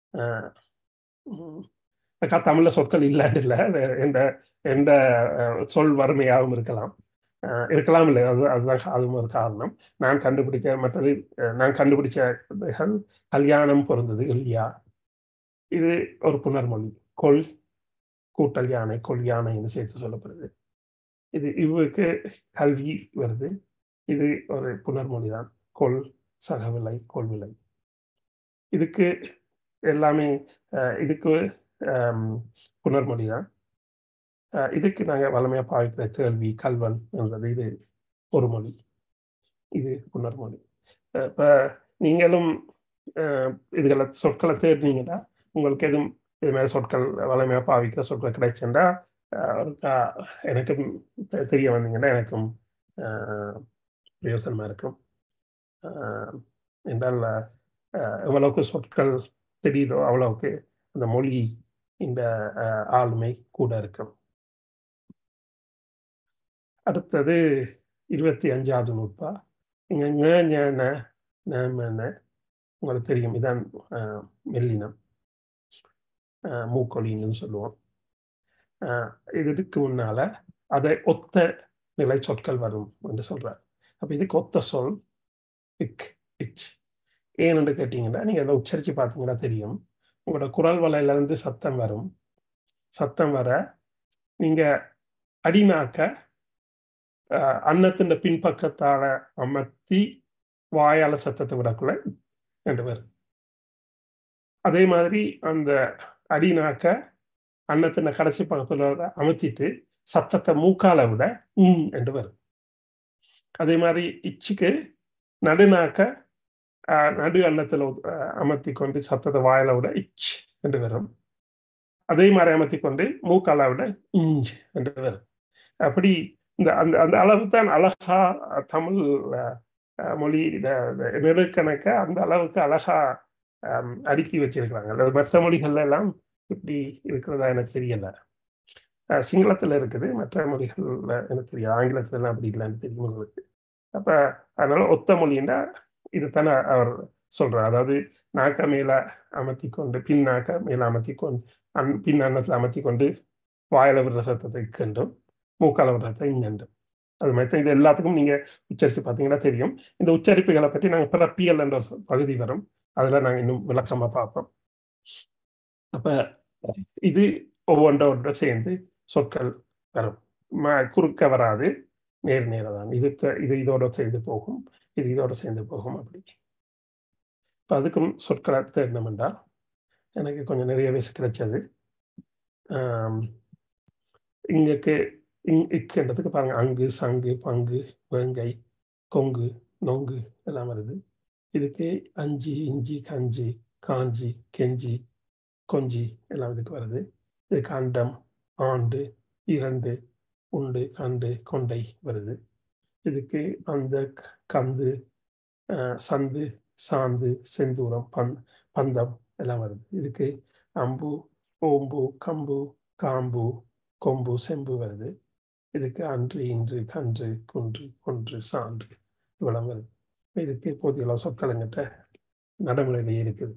தமிழ்ல சொற்கள் இல்லாண்டு இல்லை எந்த எந்த சொல் வறுமையாகவும் இருக்கலாம் இருக்கலாம் இல்லை அது அதுதான் அதுவும் ஒரு காரணம் நான் கண்டுபிடிச்ச மற்றது நான் கண்டுபிடிச்ச கல்யாணம் பொருந்தது இல்லையா இது ஒரு புனர்மொழி கொல் கூட்டல் யானை கொல் யானைன்னு சேர்த்து சொல்லப்படுது இது இவருக்கு கல்வி வருது இது ஒரு புனர்மொழி தான் கொல் சகவிலை கொள்விலை இதுக்கு எல்லாமே இதுக்கு புனர்மொழி தான் இதுக்கு நாங்கள் வளமையாக பாவிக்கிற கேள்வி கல்வன் என்றது இது ஒரு மொழி இது புனர்மொழி இப்போ நீங்களும் இதுகளை சொற்களை தேடினீங்கன்னா உங்களுக்கு எதுவும் இது மாதிரி சொற்கள் வளமையாக பாவிக்கிற சொற்கள் கிடைச்சுன்னா எனக்கும் தெரிய வந்தீங்கன்னா எனக்கும் பிரயோசனமாக இருக்கும் என்றால் எவ்வளவுக்கு சொற்கள் தெரியுதோ அவ்வளவுக்கு அந்த மொழி இந்த ஆளுமை கூட இருக்கும் அடுத்தது இருபத்தி அஞ்சாவது நூற்பா இங்க உங்களுக்கு தெரியும் இதான் மெல்லினம் மூக்கொலின்னு சொல்லுவோம் இதுக்கு முன்னால அதை ஒத்த நிலை சொற்கள் வரும் என்று சொல்றார் அப்ப இதுக்கு ஒத்த சொல் இக் இச் ஏன்னு கேட்டீங்கன்னா நீங்க அதை உச்சரிச்சு பார்த்தீங்கன்னா தெரியும் உங்களோட குரல் வலையில இருந்து சத்தம் வரும் சத்தம் வர நீங்க அடிநாக்க அன்னத்தின் பின்பக்கத்தால அமர்த்தி வாயால சத்தத்தை விடக்குள்ள ரெண்டு பேர் அதே மாதிரி அந்த அடிநாக்க அன்னத்தின் கடைசி பக்கத்துல அமர்த்திட்டு சத்தத்தை மூக்கால விட உம் என்று வரும் அதே மாதிரி இச்சுக்கு நடுநாக்க நடு அன்னத்தில் அமர்த்தி கொண்டு சத்தத்தை வாயில விட இச் என்று வரும் அதே மாதிரி அமர்த்தி கொண்டு மூக்கால விட இஞ்ச் என்று வரும் அப்படி இந்த அந்த அந்த அளவு தான் அழகா தமிழ் மொழி நெருக்கணக்க அந்த அளவுக்கு அழகா அடுக்கி வச்சிருக்கிறாங்க அது மற்ற மொழிகள்ல எல்லாம் இப்படி இருக்கிறதா எனக்கு தெரியல சிங்களத்துல இருக்குது மற்ற மொழிகள்ல எனக்கு தெரியாது ஆங்கிலத்துல எல்லாம் அப்படி இல்லைன்னு தெரியும் உங்களுக்கு அப்ப அதனால ஒத்த மொழின்னா இது தானே அவர் சொல்றார் அதாவது நாக்க மேல அமர்த்தி கொண்டு பின் நாக்க மேல அமர்த்தி கொண்டு அன் பின் அன்னத்தில் அமர்த்தி கொண்டு வாயில விடுற சத்தத்தை கண்டும் மூக்கால விடுறதை இங்கண்டும் அது மாதிரி இது எல்லாத்துக்கும் நீங்க உச்சரித்து பார்த்தீங்கன்னா தெரியும் இந்த உச்சரிப்புகளை பற்றி நாங்கள் பிறப்பியல் என்ற ஒரு பகுதி வரும் அதுல நாங்கள் இன்னும் விளக்கமா பார்ப்போம் அப்ப இது ஒவ்வொன்றோட சேர்ந்து சொற்கள் வரும் குறுக்க வராது நேர் நேரதான் இதுக்கு இது இதோட சேர்ந்து போகும் இது இதோட சேர்ந்து போகும் அப்படி இப்போ அதுக்கும் சொற்களை தேடணும் என்றால் எனக்கு கொஞ்சம் நிறைய வயசு கிடைச்சது இங்கக்கு இக்குன்றதுக்கு பாருங்க அங்கு சங்கு பங்கு வேங்கை கொங்கு நொங்கு எல்லாம் வருது இதுக்கு அஞ்சு இஞ்சி கஞ்சி காஞ்சி கெஞ்சி கொஞ்சி எல்லாம் இதுக்கு வருது இதுக்கு அண்டம் ஆண்டு இரண்டு உண்டு கண்டு கொண்டை வருது இதுக்கு அந்த கந்து சந்து சாந்து செந்தூரம் பந் பந்தம் எல்லாம் வருது இதுக்கு அம்பு ஓம்பு கம்பு காம்பு கொம்பு செம்பு வருது இதுக்கு அன்று இன்று கன்று குன்று கொன்று சான்று இவ்வளவு வருது இதுக்கு போதிய சொற்களங்கிட்ட நடைமுறையிலேயே இருக்குது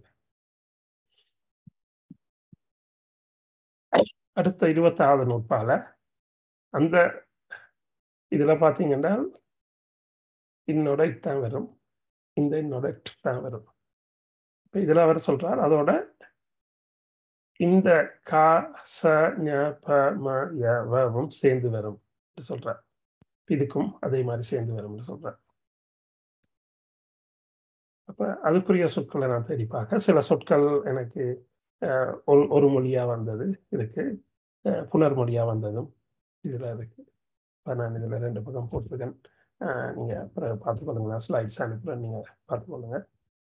அடுத்த இருபத்தாவது நூற்பால அந்த இதுல பாத்தீங்கன்னா இன்னோட இத்தான் வரும் இந்த இன்னோட தான் வரும் இப்ப இதுல அவர் சொல்றார் அதோட இந்த கா ச ஞ ப ம ய வவும் சேர்ந்து வரும் சொல்றார் இதுக்கும் அதே மாதிரி சேர்ந்து வரும்னு சொல்றார் அப்ப அதுக்குரிய சொற்களை நான் தேடி பார்க்க சில சொற்கள் எனக்கு ஒரு ஒரு மொழியா வந்தது இதுக்கு புனர் மொழியா வந்ததும் இதுல இருக்கு இப்போ நான் இதுல ரெண்டு பக்கம் போட்டிருக்கேன் நீங்க அப்புறம் பார்த்துக்கொள்ளுங்க ஸ்லைட்ஸ் அனுப்புறேன் நீங்க பார்த்துக்கொள்ளுங்க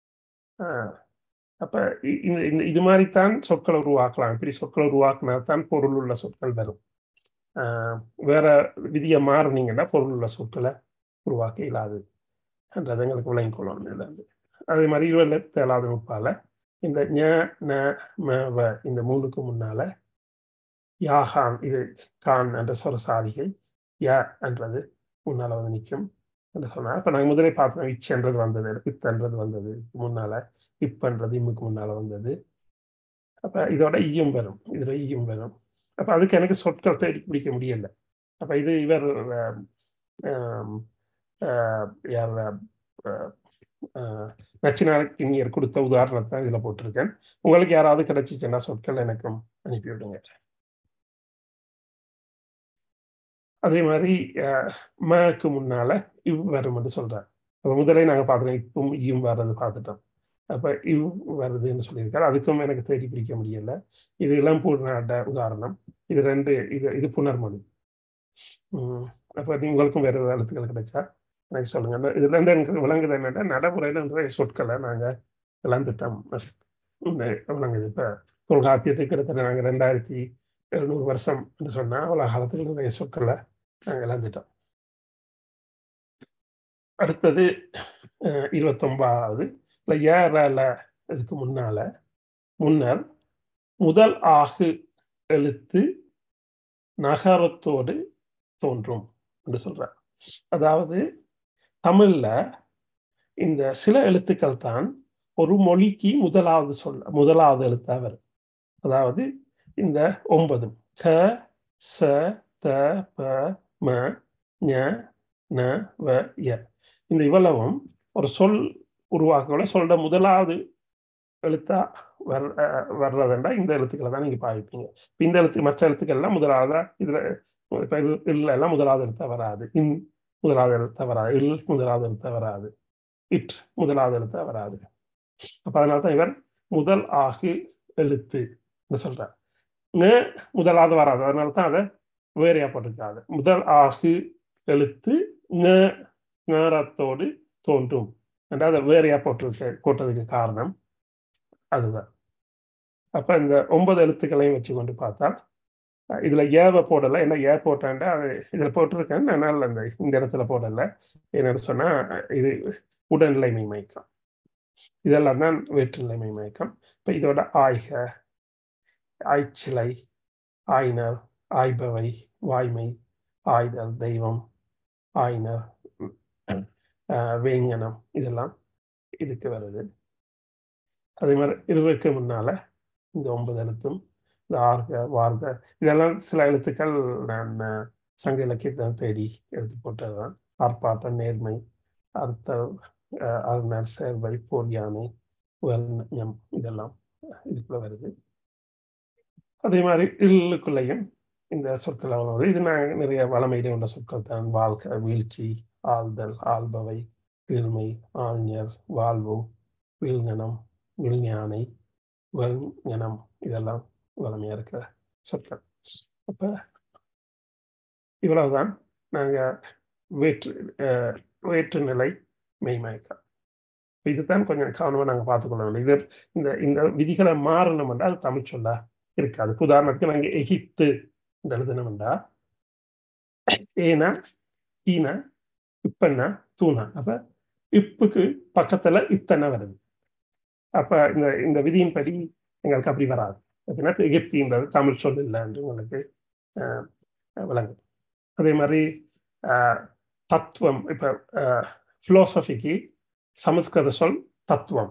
அப்ப இந்த இது மாதிரித்தான் சொற்களை உருவாக்கலாம் இப்படி சொற்களை உருவாக்கினா தான் பொருள் உள்ள சொற்கள் வரும் வேற விதியை மாறினீங்கன்னா பொருள் உள்ள சொற்களை உருவாக்க இயலாது என்றது எங்களுக்கு விளங்கிக் கொள்ளணும் இருந்து அதே மாதிரி இருபத்தி ஏழாவது நுட்பால இந்த ஞ ந ம வ இந்த மூணுக்கு முன்னால யாகான் இது கான் என்ற சொர சாரிகை ய என்றது முன்னால வந்து நிற்கும் என்று சொன்னார் அப்ப நாங்கள் முதலே பார்த்தோம் இச்சென்றது வந்தது இத்தன்றது வந்தது முன்னால இப்பன்றது இம்முக்கு முன்னால வந்தது அப்ப இதோட ஈயும் வரும் இதுல ஈயும் வரும் அப்ப அதுக்கு எனக்கு சொற்கள் தேடி பிடிக்க முடியல அப்ப இது இவர் யார் நச்சினார் கொடுத்த உதாரணத்தை இதுல போட்டிருக்கேன் உங்களுக்கு யாராவது கிடைச்சிச்சுன்னா சொற்கள் எனக்கும் அனுப்பிவிடுங்க அதே மாதிரி மக்கு முன்னால இவ் வரும்னு சொல்றார் அப்ப முதலே நாங்க பார்த்துட்டோம் இப்பும் இயும் வர்றது பார்த்துட்டோம் அப்ப இவ் வருதுன்னு சொல்லியிருக்காரு அதுக்கும் எனக்கு தேடி பிடிக்க முடியல இது இளம்பூர்நாட உதாரணம் இது ரெண்டு இது இது புனர்மொழி உம் அப்ப உங்களுக்கும் வேற எழுத்துக்கள் கிடைச்சா எனக்கு சொல்லுங்க இது ரெண்டு எனக்கு விளங்குது என்னன்னா நடைமுறையில நிறைய சொற்களை நாங்க இழந்துட்டோம் விளங்குது இப்போ தொல்காப்பியத்துக்கு கிட்டத்தட்ட நாங்கள் ரெண்டாயிரத்தி எழுநூறு வருஷம் என்று சொன்னால் அவ்வளோ காலத்துக்கு நிறைய சொற்களை நாங்கள் இழந்துட்டோம் அடுத்தது இருபத்தொன்பதாவது இல்லை ஏறல இதுக்கு முன்னால முன்னர் முதல் ஆகு எழுத்து நகரத்தோடு தோன்றும் என்று சொல்றார் அதாவது தமிழ்ல இந்த சில எழுத்துக்கள் தான் ஒரு மொழிக்கு முதலாவது சொல்ல முதலாவது எழுத்தா வரும் அதாவது இந்த ஒன்பதும் க ச த ப ம ஞ ந வ ய இந்த இவ்வளவும் ஒரு சொல் உருவாக்கல சொல்ற முதலாவது எழுத்தா வர் வர்றதுண்டா இந்த எழுத்துக்களை தான் நீங்க பாவிப்பீங்க இந்த எழுத்து மற்ற எழுத்துக்கள்லாம் முதலாவதா இதுல இப்ப இல்ல எல்லாம் முதலாவது எழுத்தா வராது இன் முதலாவது எழுத்தா வராது இல் முதலாவது எழுத்தா வராது இட் முதலாவது எழுத்தா வராது அப்ப அதனால தான் இவர் முதல் ஆகு எழுத்து சொல்றார் முதலாவது வராது அதனால தான் அதை வேறையா போட்டிருக்காது முதல் ஆகு எழுத்து நேரத்தோடு தோன்றும் என்று அதை வேறையா போட்டிருக்க போட்டதுக்கு காரணம் அதுதான் அப்ப இந்த ஒன்பது எழுத்துக்களையும் வச்சு கொண்டு பார்த்தால் இதுல ஏவ போடலை என்ன ஏ போட்டாண்டா அது இதுல போட்டிருக்கேன் அதனால அந்த இந்த இடத்துல போடலை என்னன்னு சொன்னா இது உடல்நிலைமை மயக்கம் இதெல்லாம் தான் வேற்றுநிலைமை மயக்கம் இப்ப இதோட ஆய்க ஆய்ச்சிலை ஆயினர் ஆய்பவை வாய்மை ஆய்தல் தெய்வம் ஆயினர் வேங்கனம் இதெல்லாம் இதுக்கு வருது அதே மாதிரி இதுக்கு முன்னால இந்த ஒன்பது எழுத்தும் இந்த ஆர்க வார்க இதெல்லாம் சில எழுத்துக்கள் நான் சங்க இலக்கியத்தை தேடி எடுத்து போட்டதுதான் ஆர்ப்பாட்டம் நேர்மை அர்த்த அருணர் சேர்வை போர் யானை வெல்ஞம் இதெல்லாம் இதுக்குள்ள வருது அதே மாதிரி இல்லுக்குள்ளேயும் இந்த சொற்கள் அவ்வளோ வருது இது நான் நிறைய வளமையிலே உள்ள சொற்கள் தான் வாழ்க்கை வீழ்ச்சி ஆழ்தல் ஆள்பவை வீழ்மை ஆழ்ஞர் வாழ்வு வீழ்கணம் விஞ்ஞானை வல்ஞனம் இதெல்லாம் வளமையா இருக்கிற சொற்கள் அப்ப இவ்வளவுதான் நாங்க வேற்று வேற்றுநிலை மெய்மயக்கம் இதுதான் கொஞ்சம் கவனமா நாங்க பார்த்துக்கொள்ள வேண்டும் இது இந்த இந்த விதிகளை மாறணும் என்றால் அது தமிழ் சொல்ல இருக்காது உதாரணத்துக்கு நாங்க எகிப்து இந்த எழுதணும்டா ஏனா ஈனா இப்பன்னா தூணா அப்ப இப்புக்கு பக்கத்துல இத்தனை வருது அப்ப இந்த இந்த விதியின்படி எங்களுக்கு அப்படி வராது அப்படின்னா எகிப்தின்றது தமிழ் சொல் இல்லை என்று உங்களுக்கு விளங்கும் அதே மாதிரி தத்துவம் இப்ப பிலோசபிக்கு சமஸ்கிருத சொல் தத்துவம்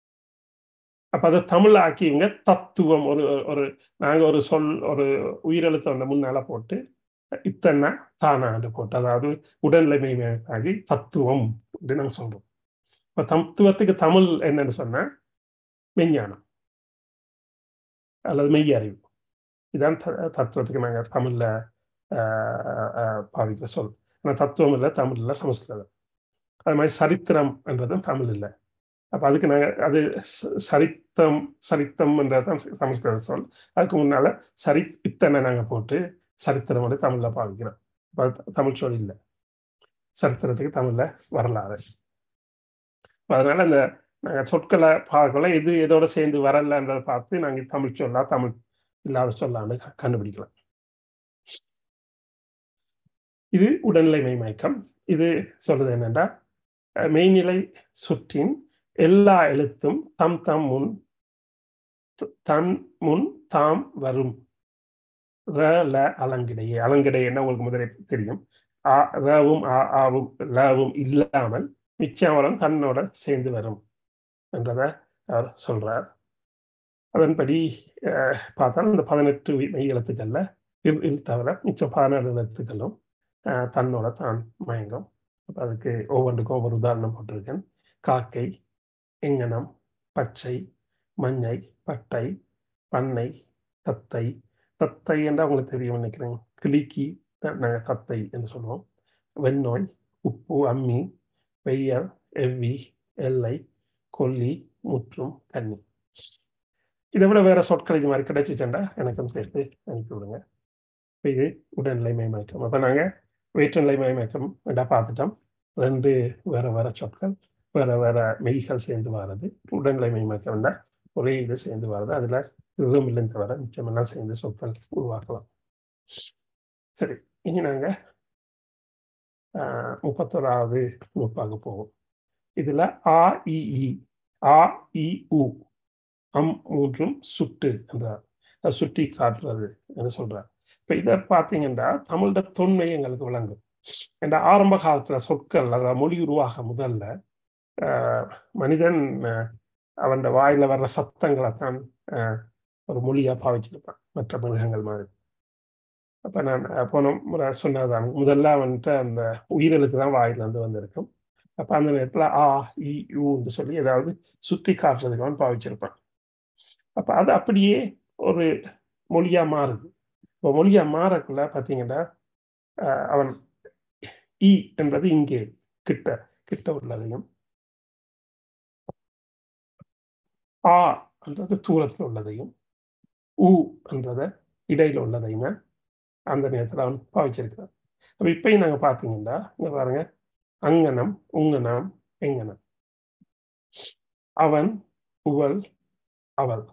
அப்ப அதை தமிழ் ஆக்கியவங்க தத்துவம் ஒரு ஒரு நாங்க ஒரு சொல் ஒரு உயிரெழுத்த ஒன்று முன்னால போட்டு இத்தனை தானாண்டு போட்டு அதாவது உடல்நிலைமை ஆகி தத்துவம் அப்படின்னு நாங்கள் சொல்றோம் இப்ப தத்துவத்துக்கு தமிழ் என்னன்னு சொன்னா மெஞ்ஞானம் அல்லது மெய் அறிவு இதுதான் தத்துவத்துக்கு நாங்கள் தமிழ்ல பாவிக்கிற சொல் ஆனால் தத்துவம் இல்லை தமிழ் இல்லை சமஸ்கிருதம் அது மாதிரி சரித்திரம் என்றதும் தமிழ் இல்லை அப்போ அதுக்கு நாங்கள் அது சரித்தம் சரித்தம் என்றதான் சமஸ்கிருத சொல் அதுக்கு முன்னால சரி இத்தனை நாங்கள் போட்டு சரித்திரம் வந்து தமிழில் பாவிக்கிறோம் அப்போ தமிழ் சொல் இல்லை சரித்திரத்துக்கு தமிழில் வரலாறு அதனால அந்த நாங்கள் சொற்களை பார்க்கல எது எதோட சேர்ந்து வரலன்றதை பார்த்து நாங்கள் தமிழ் சொல்லா தமிழ் இல்லாத சொல்லான்னு கண்டுபிடிக்கலாம் இது உடல்நிலை மெய்மயக்கம் இது சொல்றது என்னென்னா மெய்நிலை சுற்றின் எல்லா எழுத்தும் தம் தம் முன் தன் முன் தாம் வரும் ர ல அலங்கிடையே அலங்கிடையே என்ன உங்களுக்கு முதலே தெரியும் ஆ ரவும் ஆ ஆவும் லவும் இல்லாமல் மிச்சவரம் தன்னோட சேர்ந்து வரும் என்றதை அவர் சொல்றார் அதன்படி பார்த்தால் இந்த பதினெட்டு மெய் எழுத்துக்கள்ல இல் தவிர மிச்சம் பதினேழு எழுத்துக்களும் தன்னோட தான் மயங்கும் அதுக்கு ஒவ்வொன்றுக்கும் ஒவ்வொரு உதாரணம் போட்டிருக்கேன் காக்கை எங்கனம் பச்சை மஞ்சை பட்டை பண்ணை தத்தை தத்தை என்று அவங்களுக்கு தெரியும் நினைக்கிறேன் கிளிக்கி நாங்கள் தத்தை என்று சொல்லுவோம் வெண்ணோய் உப்பு அம்மி வெய்யல் எவ்வி எல்லை கொல்லி முற்றும் கன்னி இதை விட வேற சொற்கள் இது மாதிரி கிடைச்சிச்சண்டா எனக்கும் சேர்த்து அனுப்பி விடுங்க இது உடல்நிலை மயக்கம் அப்போ நாங்கள் வேற்றுநிலை மயக்கம் பார்த்துட்டோம் ரெண்டு வேற வேற சொற்கள் வேற வேற மெய்கள் சேர்ந்து வர்றது உடல்நிலை மெய் மட்டும் வந்தால் ஒரே இது சேர்ந்து வர்றது அதில் இதுவும் இல்லைன்னு தவிர மிச்சமெல்லாம் சேர்ந்து சொற்கள் உருவாக்கலாம் சரி இனி நாங்கள் முப்பத்தோராவது நூற்பாக போவோம் இதில் ஆ இ இ ஆ இ உ அம் மூன்றும் சுட்டு என்றார் சுட்டி காட்டுறது என்று சொல்றார் இப்ப இதை பார்த்தீங்கன்னா தமிழோட தொன்மை எங்களுக்கு விளங்கும் இந்த ஆரம்ப காலத்துல சொற்கள் அதாவது மொழி உருவாக முதல்ல மனிதன் அவன் வாயில வர்ற சத்தங்களை தான் ஒரு மொழியா பாவிச்சிருப்பான் மற்ற மிருகங்கள் மாதிரி அப்ப நான் போன முறை சொன்னதான் முதல்ல அவன்கிட்ட அந்த உயிரெழுத்து தான் வாயிலிருந்து வந்திருக்கும் அப்ப அந்த நேரத்துல ஆ இ யூன்னு சொல்லி ஏதாவது சுத்தி காட்டுறதுக்கு அவன் பாவிச்சிருப்பான் அப்ப அது அப்படியே ஒரு மொழியா மாறுது இப்போ மொழியா மாறக்குள்ள பார்த்தீங்கன்னா அவன் இ என்பது இங்கே கிட்ட கிட்ட உள்ளதையும் ஆ என்றது தூரத்தில் உள்ளதையும் உ என்றத இடையில உள்ளதையுமே அந்த நேரத்தில் அவன் பாவிச்சிருக்கிறான் அப்போ இப்பயும் நாங்கள் பார்த்தீங்கன்னா இங்க பாருங்க அங்கனம் உங்கனம் எங்கனம் அவன் உவல் அவள்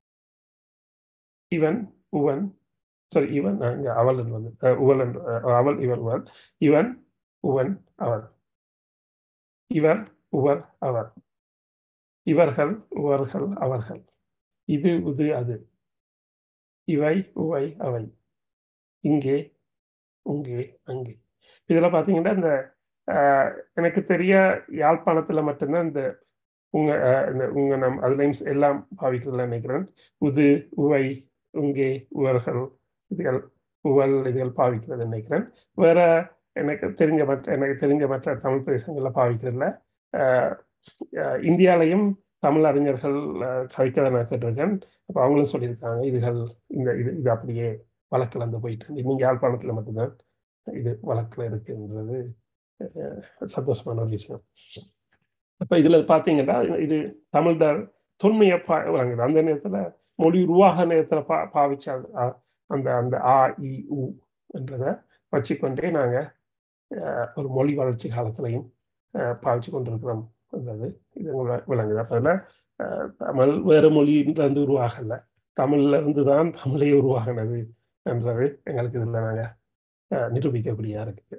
இவன் உவன் சாரி இவன் இங்க அவள் வந்து உவல் என்று அவள் இவன் உவல் இவன் உவன் அவள் இவர் உவர் அவர் இவர்கள் உவர்கள் அவர்கள் இது உது அது இவை உவை அவை இங்கே உங்கே அங்கே இதெல்லாம் பார்த்தீங்கன்னா இந்த எனக்கு தெரிய யாழ்ப்பாணத்தில் மட்டும்தான் இந்த உங்க இந்த உங்க நம் அதுலேயும் எல்லாம் பாவிக்கிறதுல நினைக்கிறேன் உது உவை உங்கே உவர்கள் இதுகள் உவல் இதுகள் பாவிக்கிறது நினைக்கிறேன் வேற எனக்கு தெரிஞ்ச மற்ற எனக்கு தெரிஞ்ச மற்ற தமிழ் பிரதேசங்கள்ல பாவிக்கிறதுல இந்தியாலையும் தமிழ் அறிஞர்கள் கவிக்கதை நான் கேட்டிருக்கேன் அப்போ அவங்களும் சொல்லியிருக்காங்க இதுகள் இந்த இது இது அப்படியே வழக்கில் அந்த போயிட்டு நீங்கள் யாழ்ப்பாணத்தில் மட்டும்தான் இது வழக்கில் இருக்குன்றது சந்தோஷமான ஒரு விஷயம் அப்போ இதில் பார்த்தீங்கன்னா இது தமிழ் தொன்மையை பா வழங்குது அந்த நேரத்தில் மொழி உருவாக நேரத்தில் பா பாவிச்ச அந்த அந்த ஆ இ உ என்றதை வச்சுக்கொண்டே நாங்கள் ஒரு மொழி வளர்ச்சி காலத்திலையும் பாவிச்சு கொண்டிருக்கிறோம் என்றது இது விளங்குது அப்போ அதில் தமிழ் வேறு மொழியிலிருந்து உருவாகலை தமிழ்ல இருந்து தான் தமிழே உருவாகினது என்றது எங்களுக்கு இதில் நாங்கள் நிரூபிக்கக்கூடியா இருக்குது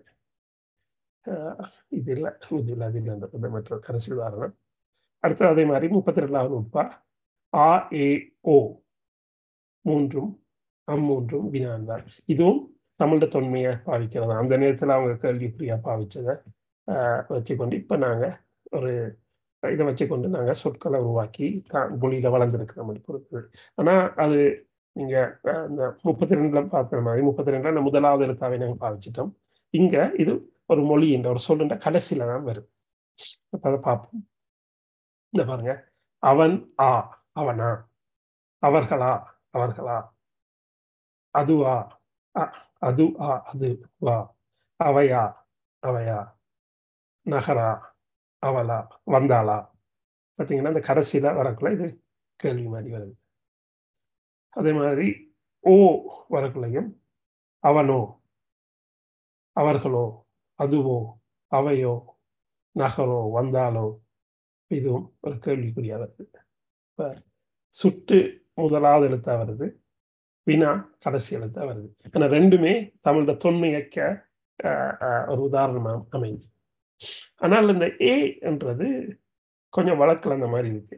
இது இல்லை இது இல்லை அது இல்லை அந்த மற்ற கடைசி உதாரணம் அடுத்து அதே மாதிரி முப்பத்தி ரெண்டாவது உட்பா ஆ ஏ ஓ மூன்றும் அம்மூன்றும் வினான்தான் இதுவும் தமிழோட தொன்மையை பாவிக்கிறது அந்த நேரத்தில் அவங்க கேள்விக்குறியா பாவிச்சதை வச்சுக்கொண்டு இப்போ நாங்கள் ஒரு இதை வச்சுக்கொண்டு நாங்கள் சொற்களை உருவாக்கி மொழியில் வளர்ந்துருக்கிற மாதிரி பொறுத்து ஆனால் அது நீங்கள் இந்த முப்பத்தி ரெண்டில் பார்க்குற மாதிரி முப்பத்தி ரெண்டில் அந்த முதலாவது எழுத்தாவை நாங்கள் பாவிச்சிட்டோம் இங்கே இது ஒரு மொழி என்ற ஒரு சொல்லுன்ற கடைசியில் தான் வரும் அப்போ அதை பார்ப்போம் இந்த பாருங்க அவன் ஆ அவனா அவர்களா அவர்களா அதுவா அது ஆ அது வா அவையா அவையா நகரா அவளா வந்தாளா பார்த்தீங்கன்னா இந்த கடைசியில் வரக்குள்ள இது கேள்வி மாதிரி வருது அதே மாதிரி ஓ வரக்குள்ளையும் அவனோ அவர்களோ அதுவோ அவையோ நகரோ வந்தாலோ இதுவும் ஒரு கேள்விக்குறியா வருது இப்போ சுட்டு முதலாவது எழுத்தா வருது வினா கடைசி எழுத்தா வருது ஏன்னா ரெண்டுமே தமிழோட தொன்மையக்க ஒரு உதாரணமாக அமையுது ஆனால் இந்த ஏ என்றது கொஞ்சம் வழக்கில் அந்த மாதிரி இருக்கு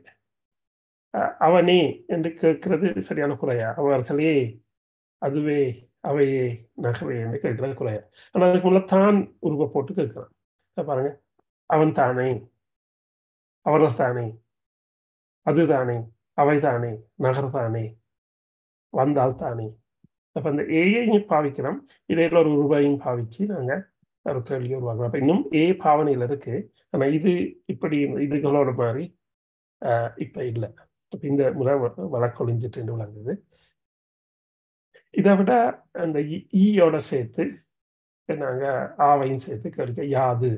அவனே என்று கேட்கிறது சரியான குறையா அவர்களே அதுவே அவையே நகரே என்று கேட்கிறது குறையா ஆனால் அதுக்கு முன்ன தான் உருவ போட்டு கேட்கிறான் பாருங்க அவன் தானே அவர்கள் தானே அதுதானே அவை தானே நகர் தானே வந்தால் தானே அப்போ அந்த ஏயையும் பாவிக்கிறோம் இடையில ஒரு உருவையும் பாவிச்சு நாங்கள் ஒரு கேள்வி உருவாக்குறோம் அப்போ இன்னும் ஏ பாவனையில் இருக்கு ஆனால் இது இப்படி இதுகளோட மாதிரி இப்போ இல்லை இப்போ இந்த முறை வழக்கொழிஞ்சிட்டு விளங்குது இதை விட அந்த ஈயோட சேர்த்து நாங்கள் ஆவையும் சேர்த்து கேட்க யாது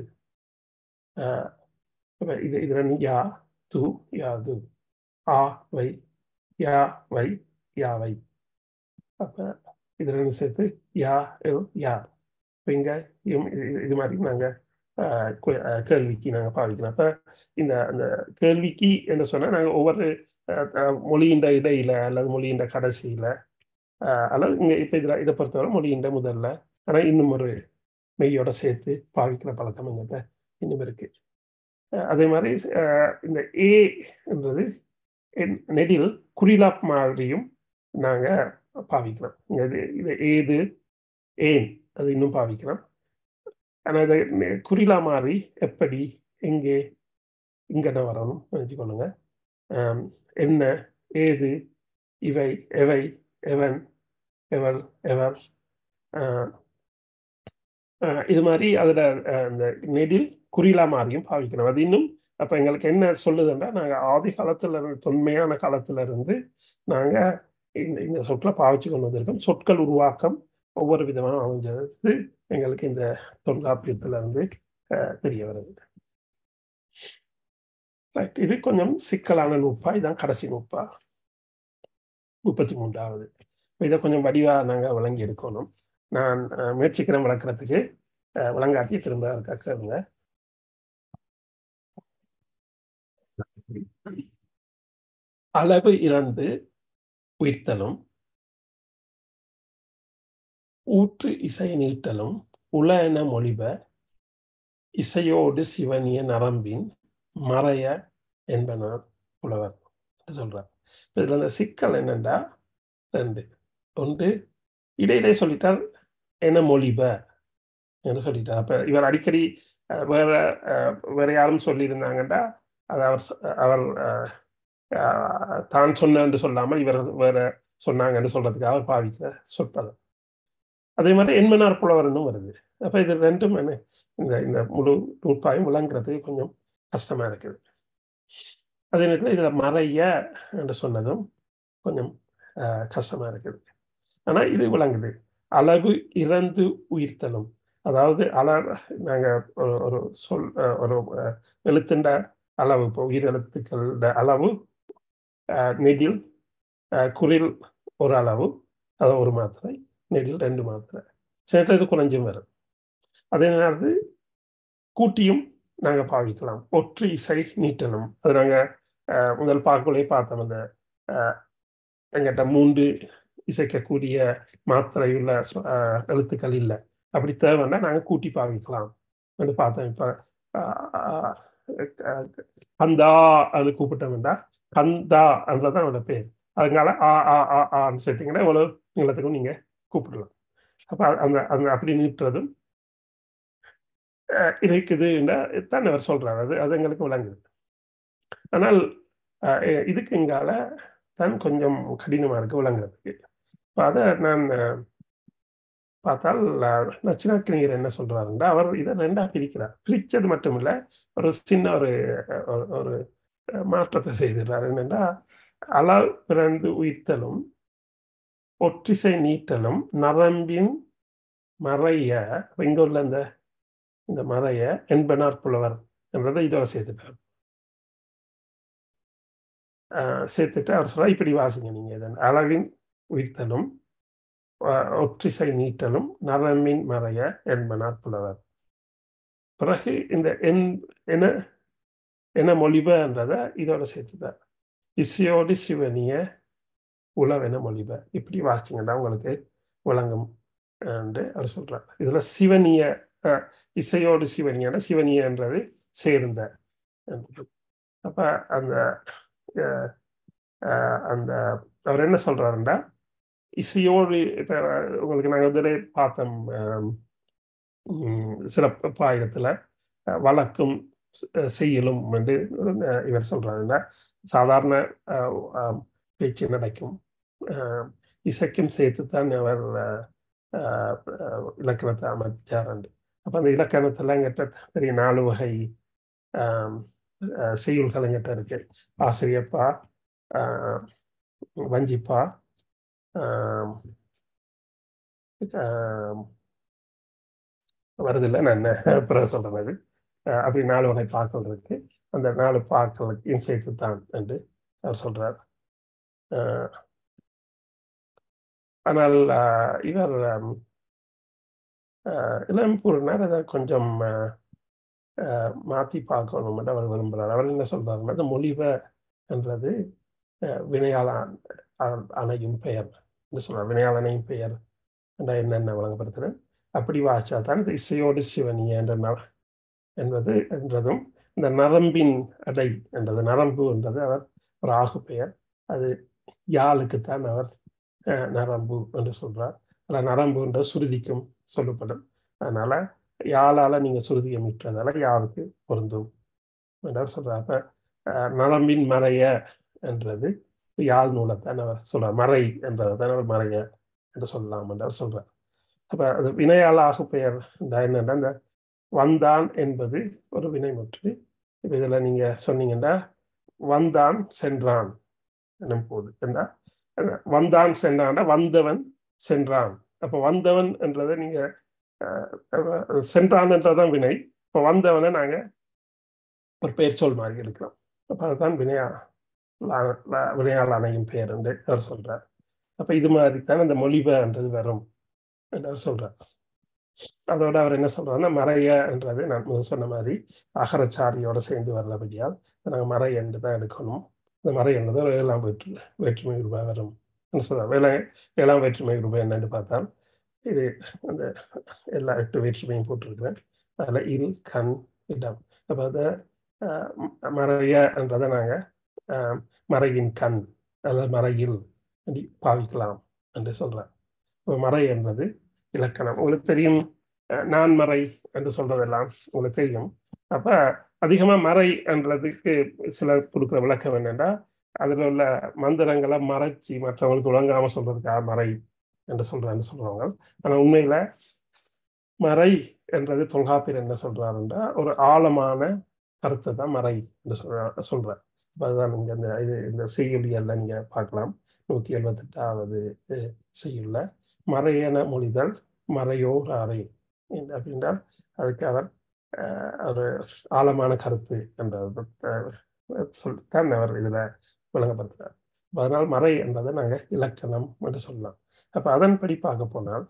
இது இதில் யா து யாது ஆ வை யா வை யாவை அப்போ இதில் சேர்த்து யா யா இப்போ இங்கே இது மாதிரி நாங்கள் அஹ், கு- அஹ், கேள்விக்கு நாங்கள் பாவிக்கிறோம் அப்போ இந்த அந்த கேள்விக்கு என்று சொன்னால் நாங்கள் ஒவ்வொரு அஹ், அஹ், மொழியின் இடையில அல்லது மொழியின் கடைசியில அஹ், அல்லது இங்கே இப்போ இதில் இதை பொறுத்தவரை மொழியின் முதல்ல ஆனால் இன்னும் ஒரு மெய்யோட சேர்த்து பாவிக்கிற பழக்கம் எங்கிட்ட இன்னும் இருக்கு அஹ், அதே மாதிரி அஹ், இந்த ஏ என்றது என்- நெடில் குறிலாப் மாதிரியும் நாங்கள் பாவிக்கிறோம் இங்க இது இது ஏது ஏன் அது இன்னும் பாவிக்கிறோம் ஆனால் இதை நெ- குறிலா மாதிரி எப்படி எங்கே இங்கே வரணும் நினச்சிக்கொள்ளுங்க ஆம், என்ன ஏது இவை எவை எவன் எவள் எவர் ஆஹ், ஆஹ், இது மாதிரி அதில் அந்த நெடில் குறிலா மாதிரியும் பாவிக்கிறோம் அது இன்னும் அப்போ எங்களுக்கு என்ன சொல்லுதுன்னா நாங்கள் ஆதி காலத்துல இருந்து தொன்மையான காலத்துல இருந்து நாங்கள் இந்த இந்த சொற்களை பாவிச்சு கொண்டு வந்திருக்கோம் சொற்கள் உருவாக்கம் ஒவ்வொரு விதமாக அமைஞ்சது எங்களுக்கு இந்த தொல்காப்பியத்துல இருந்து ஆஹ், தெரிய வருது ரைட் இது கொஞ்சம் சிக்கலான நூப்பா இதான் கடைசி நூப்பா முப்பத்தி மூன்றாவது இதை கொஞ்சம் வடிவாக நாங்கள் விளங்கி எடுக்கணும் நான் அஹ், முயற்சிக்கிறேன் விளக்குறதுக்கு அஹ், விளங்காட்டி திரும்ப கேட்குறேங்க அளவு இறந்து உயிர்த்தலும் ஊற்று இசை நீட்டலும் உல என மொழிப இசையோடு சிவனிய நரம்பின் மறைய என்பனர் புலவர் என்று சொல்றார் இதுல அந்த சிக்கல் என்னண்டா ரெண்டு ஒன்று இடையிலே சொல்லிட்டார் என்ன மொழிப என்று சொல்லிட்டார் அப்ப இவர் அடிக்கடி அஹ், வேற அஹ், வேற யாரும் சொல்லியிருந்தாங்கன்னா அது அவர் ச- அவர் அஹ், அஹ், தான் சொன்னேன்னு சொல்லாமல் இவர் வேற சொன்னாங்கன்னு சொல்றதுக்காக அவர் பாவிக்கிற சொற்பதம் அதே மாதிரி எண்மனார் புலவர்னும் வருது அப்ப இது ரெண்டும் என்ன இந்த இந்த முழு நூற்பாயும் விளங்குறதுக்கு கொஞ்சம் கஷ்டமா இருக்குது அதே நேரத்தில் இதுல மறைய என்று சொன்னதும் கொஞ்சம் அஹ், கஷ்டமா இருக்குது ஆனா இது விளங்குது அளவு இறந்து உயிர்த்தலும் அதாவது அள நாங்க ஒரு ஒரு சொல் அஹ், ஒரு அஹ், எழுத்துண்ட அளவு இப்போ உயிர் எழுத்துக்களோட அளவு அஹ், நெடில் அஹ், குரில் ஒரு அளவு அது ஒரு மாத்திரை நெடில் ரெண்டு மாத்திரை சில இது குறைஞ்சும் வரும் அதே நேரத்தில் கூட்டியும் நாங்க பாவிக்கலாம் ஒற்று இசை நீட்டலும் அது நாங்க அஹ், முதல் பார்க்கலே பார்த்தோம் அந்த அஹ், எங்கிட்ட மூன்று இசைக்கக்கூடிய மாத்திரையுள்ள சொ- அஹ், எழுத்துக்கள் இல்லை அப்படி தேவைன்னா நாங்க கூட்டி பாவிக்கலாம் என்று பார்த்தோம் இப்ப அஹ், அஹ், அஹ், கந்தா அது கூப்பிட்டோம்னா கந்தா அதுதான் அவனோட பேர் அதனால ஆ ஆ ஆ ஆன்னு சேர்த்தீங்கன்னா எவ்வளவு நீளத்துக்கும் நீங்க கூப்பிடலாம் அப்ப அந்த அந்த அப்படி நீட்டுறதும் அஹ், இருக்குது தான் அவர் சொல்றாரு அது அது எங்களுக்கு விளங்குது ஆனால் அஹ், இ- இதுக்கு இங்கால தான் கொஞ்சம் கடினமா இருக்கு விளங்குறதுக்கு இப்போ அதை நான் அஹ், பார்த்தால் அஹ், நச்சினாக்கினியர் என்ன சொல்றாருன்னா அவர் இதை ரெண்டா பிரிக்கிறார் பிரிச்சது மட்டும் இல்ல ஒரு சின்ன ஒரு அஹ், ஒரு- ஒரு அஹ், மாற்றத்தை செய்திருறாரு என்னன்னா அள பிறந்து உயிர்த்தலும் ஒற்றிசை நீட்டலும் நரம்பின் மறைய இங்க உள்ள இந்த இந்த மறைய என்பனார் புலவர் என்றதை இதோட சேர்த்துட்டார் ஆஹ் சேர்த்துட்டு அவர் சொல்ற இப்படி வாசிங்க நீங்க இதன் அளவின் உயிர்த்தலும் ஆஹ் ஒற்றிசை நீட்டலும் நரம்பின் மறைய என்பனார் புலவர் பிறகு இந்த என் என என மொழிபன்றதை இதோட சேர்த்துட்டார் இசையோடு சிவனிய உளவென மொழிப இப்படி வாசிங்கன்னா உங்களுக்கு விளங்கும் என்று அவர் சொல்றார் இதுல சிவனிய அஹ், இசையோடு சிவனியான சிவனியன்றது சேர்ந்த என்று. அப்ப அந்த அஹ், அஹ், அந்த அவர் என்ன சொல்றாருன்னா இசையோடு இப்ப உங்களுக்கு நாங்கள் இதிலே பார்த்தோம் ஆம், உம், சிறப்பு ஆயுதத்துல அஹ், வழக்கும் அஹ், செய்யலும் என்று அஹ், இவர் சொல்றாருன்னா சாதாரண அஹ், ஆம், பேச்சு நடக்கும் அஹ், இசைக்கும் சேர்த்துத்தான் அவர் அஹ், அஹ், அஹ், இலக்கணத்தை அமைச்சார் என்று அப்ப அந்த இலக்கணத்துல எங்கிட்ட பெரிய நாலு வகை ஆம், அஹ், செய்யுள்கள் எங்கிட்ட இருக்கு ஆசிரியப்பா ஆஹ், வஞ்சிப்பா ஆம், ஆம், வருதில்லை நான் பிறகு சொல்றேன் அது அஹ், அப்படி நாலு வகை பாக்கள் இருக்கு அந்த நாலு பாக்களுக்கும் சேர்த்து தான் என்று அவர் சொல்றார் அஹ், ஆனால் அஹ், இவர் ஆம், அஹ், இளம்பூர்னார் அதை கொஞ்சம் அஹ், மாற்றி பார்க்கணும் என்று அவர் விரும்புகிறார் அவர் என்ன சொல்றாருன்னா அந்த மொழிப என்றது வினையாள அணையும் பெயர் என்று சொல்றார் வினையாள அணையும் பெயர் என்ற என்னென்ன வழங்கப்படுத்துகிறேன் அப்படி வாச்சா தான் இந்த இசையோடு சிவனிய என்ற ந என்பது என்றதும் இந்த நரம்பின் அடை என்றது நரம்பு என்றது அவர் ஒரு ஆகு பெயர் அது யாழுக்குத்தான் அவர் நரம்பு என்று சொல்றார் அதில் நரம்பு என்ற சுருதிக்கும் சொல்லப்படும் அதனால யாழால நீங்க சுருதியை மீட்டதால யாருக்கு பொருந்தும் என்று சொல்றார் அப்ப நரம்பின் மறைய என்றது யாழ் நூலைத்தான் அவர் சொல்றார் மறை என்றதை தான் அவர் மறைய என்று சொல்லலாம் என்று அவர் சொல்றார் அப்ப அது வினையாளாக பெயர் என்னன்னா இந்த வந்தான் என்பது ஒரு வினைமுற்று இப்ப இதுல நீங்க சொன்னீங்கன்னா வந்தான் சென்றான் என்னும் போது என்ன வந்தான் சென்றான் வந்தவன் சென்றான் அப்ப வந்தவன் என்றதை நீங்க சென்றான் என்றதான் வினை இப்ப வந்தவனை நாங்க ஒரு பெயர் சொல் மாதிரி இருக்கிறோம் அப்ப அதுதான் வினையா வினையால் அணையும் பெயர் என்று அவர் சொல்றார் அப்ப இது மாதிரி தான் அந்த மொழிபென்றது வரும் என்று அவர் சொல்றார் அதோட அவர் என்ன சொல்றாருன்னா மறைய என்றது நான் முதல் சொன்ன மாதிரி அகரச்சாரியோட சேர்ந்து வரலபடியால் நாங்கள் மறை என்று தான் எடுக்கணும் இந்த மறை என்பது ஒரு ஏழாம் வேற்று வேற்றுமை ரூபாய் வரும் சொல்றார் வேலை ஏழாம் வேற்றுமை ரூபாய் என்னன்னு பார்த்தால் இது அந்த எல்லா எட்டு வேற்றுமையும் போட்டிருக்கிறேன் அதில் இல் கண் இடம் அப்போ அதை மறைய என்றதை நாங்கள் மறையின் கண் அல்லது மறையில் பாவிக்கலாம் என்று சொல்றேன் இப்போ மறை என்பது இலக்கணம் உங்களுக்கு தெரியும் நான் மறை என்று சொல்றதெல்லாம் உங்களுக்கு தெரியும் அப்ப அதிகமா மறை என்றதுக்கு சிலர் கொடுக்குற விளக்கம் என்னன்னா அதுல உள்ள மந்திரங்களை மறைச்சி மற்றவங்களுக்கு விளங்காம சொல்றதுக்காக மறை என்று சொல்றான்னு சொல்றாங்க ஆனா உண்மையில மறை என்றது தொல்காப்பியர் என்ன சொல்றாருன்றா ஒரு ஆழமான கருத்தை தான் மறை என்று சொல்ற சொல்றார் அதுதான் நீங்க இந்த இது இந்த செய்யுளியல்ல நீங்க பார்க்கலாம் நூத்தி எழுபத்தி எட்டாவது செய்யுள்ள மறையன மொழிதல் மறையோர் அறை அப்படின்றால் அதுக்கு அவர் ஒரு ஆழமான கருத்து என்ற சொல்லித்தான் அவர் இதுல விளங்கப்படுத்துறார் அதனால் மறை என்பதை நாங்க இலக்கணம் என்று சொல்லலாம் அப்ப அதன்படி பார்க்க போனால்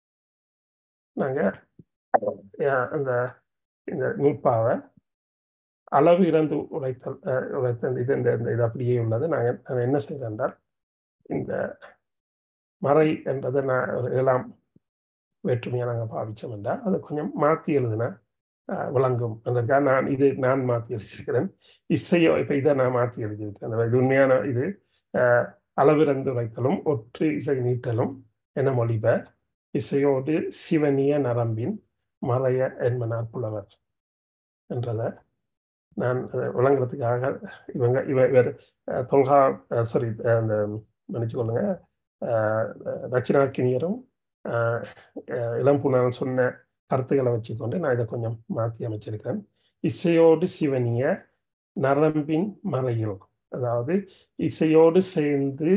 நாங்க அந்த இந்த நூற்பாவை அளவு இறந்து உழைத்தல் உழைத்தல் இது இந்த இது அப்படியே உள்ளது நாங்கள் நான் என்ன செய்கிறேன் என்றால் இந்த மறை என்றதை நான் ஒரு ஏழாம் வேற்றுமையாக நாங்கள் பாவித்தோம் என்றால் அதை கொஞ்சம் மாற்றி எழுதுனா விளங்கும் அதற்காக நான் இது நான் மாற்றி எழுதியிருக்கிறேன் இசையோ இப்போ இதை நான் மாற்றி எழுதியிருக்கிறேன் இது உண்மையான இது அளவிறந்து உரைத்தலும் ஒற்று இசை நீட்டலும் என மொழிப இசையோடு சிவனிய நரம்பின் மறைய என்பனார் புலவர் என்றதை நான் விளங்குறதுக்காக இவங்க இவ இவர் தொல்கா சாரி அந்த மன்னிச்சு கொள்ளுங்க ரச்சனாக்கினியரும் இளம்புனான் சொன்ன கருத்துக்களை வச்சுக்கொண்டு நான் இதை கொஞ்சம் மாற்றி அமைச்சிருக்கிறேன் இசையோடு சிவனிய நரம்பின் மறையில் அதாவது இசையோடு சேர்ந்து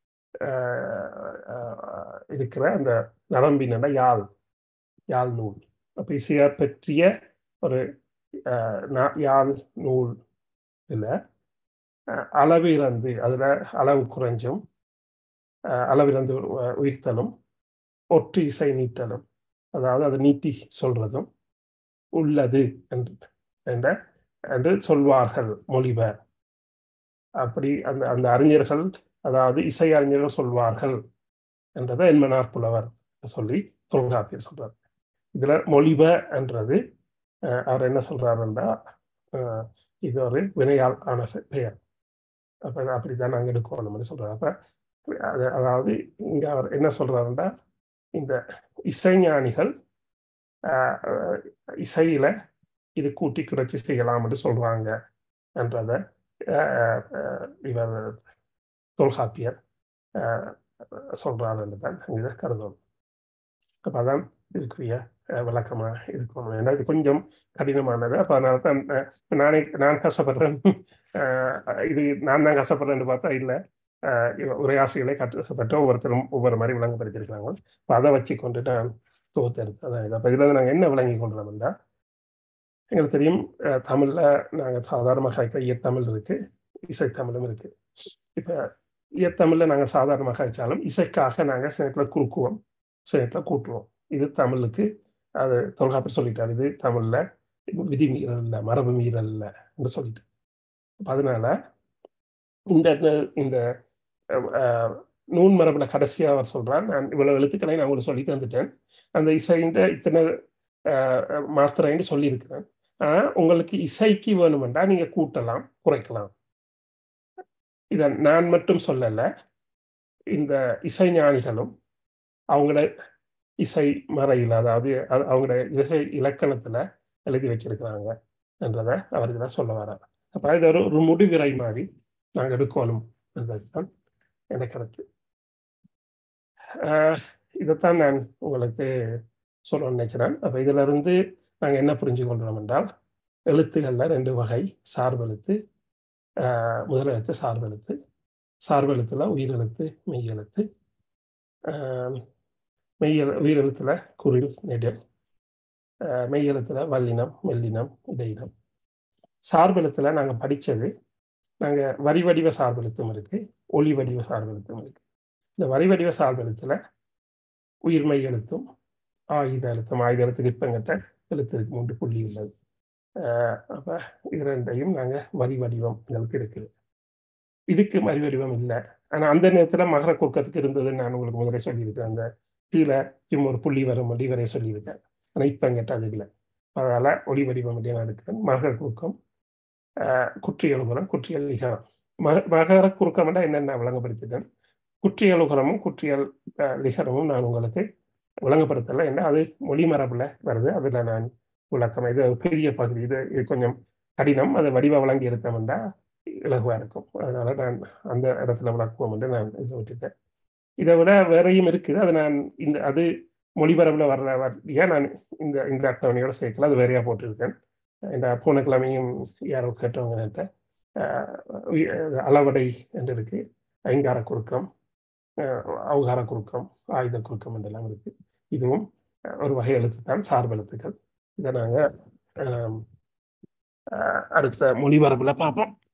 இருக்கிற அந்த நரம்பின யாழ் யாழ் நூல் அப்போ இசையை பற்றிய ஒரு யாழ் நூல் இல்லை அளவு இறந்து அதில் அளவு குறைஞ்சும் அளவிறந்து உயிர்த்தலும் ஒற்று இசை நீட்டலும் அதாவது அதை நீட்டி சொல்றதும் உள்ளது என்று என்ற என்று சொல்வார்கள் மொழிபெயர் அப்படி அந்த அந்த அறிஞர்கள் அதாவது இசை அறிஞர்கள் சொல்வார்கள் என்றதை என்மனார் புலவர் சொல்லி தொல்காப்பியர் சொல்றார் இதுல மொழிப என்றது அவர் என்ன சொல்றாருன்றா இது ஒரு வினையால் ஆன பெயர் அப்ப அப்படிதான் நாங்கள் எடுக்கணும்னு சொல்றாரு அப்ப அதாவது இங்க அவர் என்ன சொல்றாருன்னா இந்த இசைஞானிகள் இசையில இது கூட்டி குறைச்சி செய்யலாம்னு சொல்றாங்க என்றத இவர் தொல்காப்பியர் சொல்றாருன்னு தான் இதை கருதணும் அப்போ அதான் இதுக்குரிய விளக்கமா இருக்கணும் ஏன்னா இது கொஞ்சம் கடினமானது அப்போ அதனால தான் நானே நான் கஷ்டப்படுறேன் இது நான் தான் கஷ்டப்படுறேன்னு பார்த்தா இல்லை உரையாசிகளை கற்றுப்பட்ட ஒவ்வொருத்தரும் ஒவ்வொரு மாதிரி விளங்கப்படுத்திருக்கிறாங்க இப்போ அதை வச்சு கொண்டு நான் தொகுத்தெடுத்து அதான் இது அப்போ இதில் நாங்கள் என்ன விளங்கி கொண்டோம்னா எங்களுக்கு தெரியும் தமிழில் நாங்கள் சாதாரணமாக கழிக்கிற இயத்தமிழ் இருக்கு இசைத்தமிழும் இருக்கு இப்போ இயத்தமிழில் நாங்கள் சாதாரணமாக கழிச்சாலும் இசைக்காக நாங்கள் சில குறுக்குவோம் சில கூட்டுவோம் இது தமிழுக்கு அது தொல்காப்பியர் சொல்லிட்டார் இது தமிழில் விதி மீறல் இல்லை மரபு மீறல் இல்லை என்று சொல்லிட்டு அப்ப அதனால இந்த இந்த அஹ், நூன் மரபுல கடைசியா அவர் சொல்றார் நான் இவ்வளவு எழுத்துக்களை நான் உங்களுக்கு சொல்லி தந்துட்டேன் அந்த இசைன்ற இத்தனை அஹ், மாத்திரைன்னு சொல்லியிருக்கிறேன் ஆனா உங்களுக்கு இசைக்கு வேணுமெண்டா நீங்க கூட்டலாம் குறைக்கலாம் இதை நான் மட்டும் சொல்லல இந்த இசைஞானிகளும் அவங்களோட இசை மறையில் அதாவது அது- அவங்களோட இசை இலக்கணத்துல எழுதி வச்சிருக்கிறாங்க என்றதை அவருக்கு தான் சொல்ல வர்றார் அப்ப இது ஒரு ஒரு முடிவிரை மாதிரி நாங்கள் எடுக்கணும் என்பதுதான் எனக்கு கருத்து ஆஹ் இதைத்தான் நான் உங்களுக்கு சொல்ல நினைக்கிறேன் அப்ப இதுல இருந்து நாங்கள் என்ன புரிஞ்சு கொள்றோம் என்றால் எழுத்துக்கள்ல ரெண்டு வகை சார்பெழுத்து ஆஹ் முதல் எழுத்து சார்பெழுத்து சார்பெழுத்துல உயிரெழுத்து மெய்யெழுத்து ஆஹ் மெய்யெழு உயிரெழுத்துல குரில் நெடில் ஆஹ் மெய்யெழுத்துல வல்லினம் மெல்லினம் இடையினம் சார்பெழுத்துல நாங்க படிச்சது நாங்க வரி வடிவ சார்பெழுத்தும் இருக்கு ஒளி வடிவ சார்பெழுத்தும் இருக்கு இந்த வரி வடிவ சார்பெழுத்துல உயிர்மெய் எழுத்தும் ஆயுத எழுத்தும் ஆயுத எழுத்துக்கு இப்பங்கிட்ட எழுத்துக்கு மூன்று புள்ளி உள்ளது ஆஹ் அப்ப இது ரெண்டையும் நாங்க வரி வடிவம் எங்களுக்கு இருக்குது இதுக்கு வரி வடிவம் இல்லை ஆனா அந்த நேரத்துல மகர குறுக்கத்துக்கு இருந்ததுன்னு நான் உங்களுக்கு முதலே சொல்லியிருக்கேன் அந்த கீழே சும்மா ஒரு புள்ளி வரும் ஒளி வரைய சொல்லியிருக்கேன் ஆனா இப்ப எங்கிட்ட அது இல்லை அதனால ஒளி வடிவம் மட்டும் நான் எடுக்கிறேன் மகர குறுக்கம் ஆஹ் குற்றியலுகரம் குற்றியல் லிகரம் மக மகர குறுக்கம் என்னென்ன விளங்கப்படுத்திட்டேன் குற்றியல் உகரமும் குற்றியல் ஆஹ் லிகரமும் நான் உங்களுக்கு விளங்கப்படுத்தலை என்ன அது மொழி மரபுல வருது அதுல நான் விளக்கம் இது ஒரு பெரிய பகுதி இது இது கொஞ்சம் கடினம் அதை வடிவ வழங்கி எடுத்தோம்னா இலகுவா இருக்கும் அதனால நான் அந்த இடத்துல விளக்குவோம் என்று நான் இதை விட்டுட்டேன் இதை விட வேறையும் இருக்குது அது நான் இந்த அது மொழிபரப்புல வர்ற வரையா நான் இந்த இந்த அட்டவணையோட சேர்க்கல அது வேறையா போட்டிருக்கேன் இந்த போன கிழமையும் யாரோ கேட்டவங்க அளவடை என்று இருக்கு ஐங்கார குறுக்கம் அஹ், அவுகார குறுக்கம் ஆயுத குறுக்கம் என்றெல்லாம் இருக்கு இதுவும் அஹ், ஒரு வகை எழுத்து தான் சார்பு எழுத்துக்கள் இதை நாங்கள் அடுத்த மொழிபரப்புல பார்ப்போம்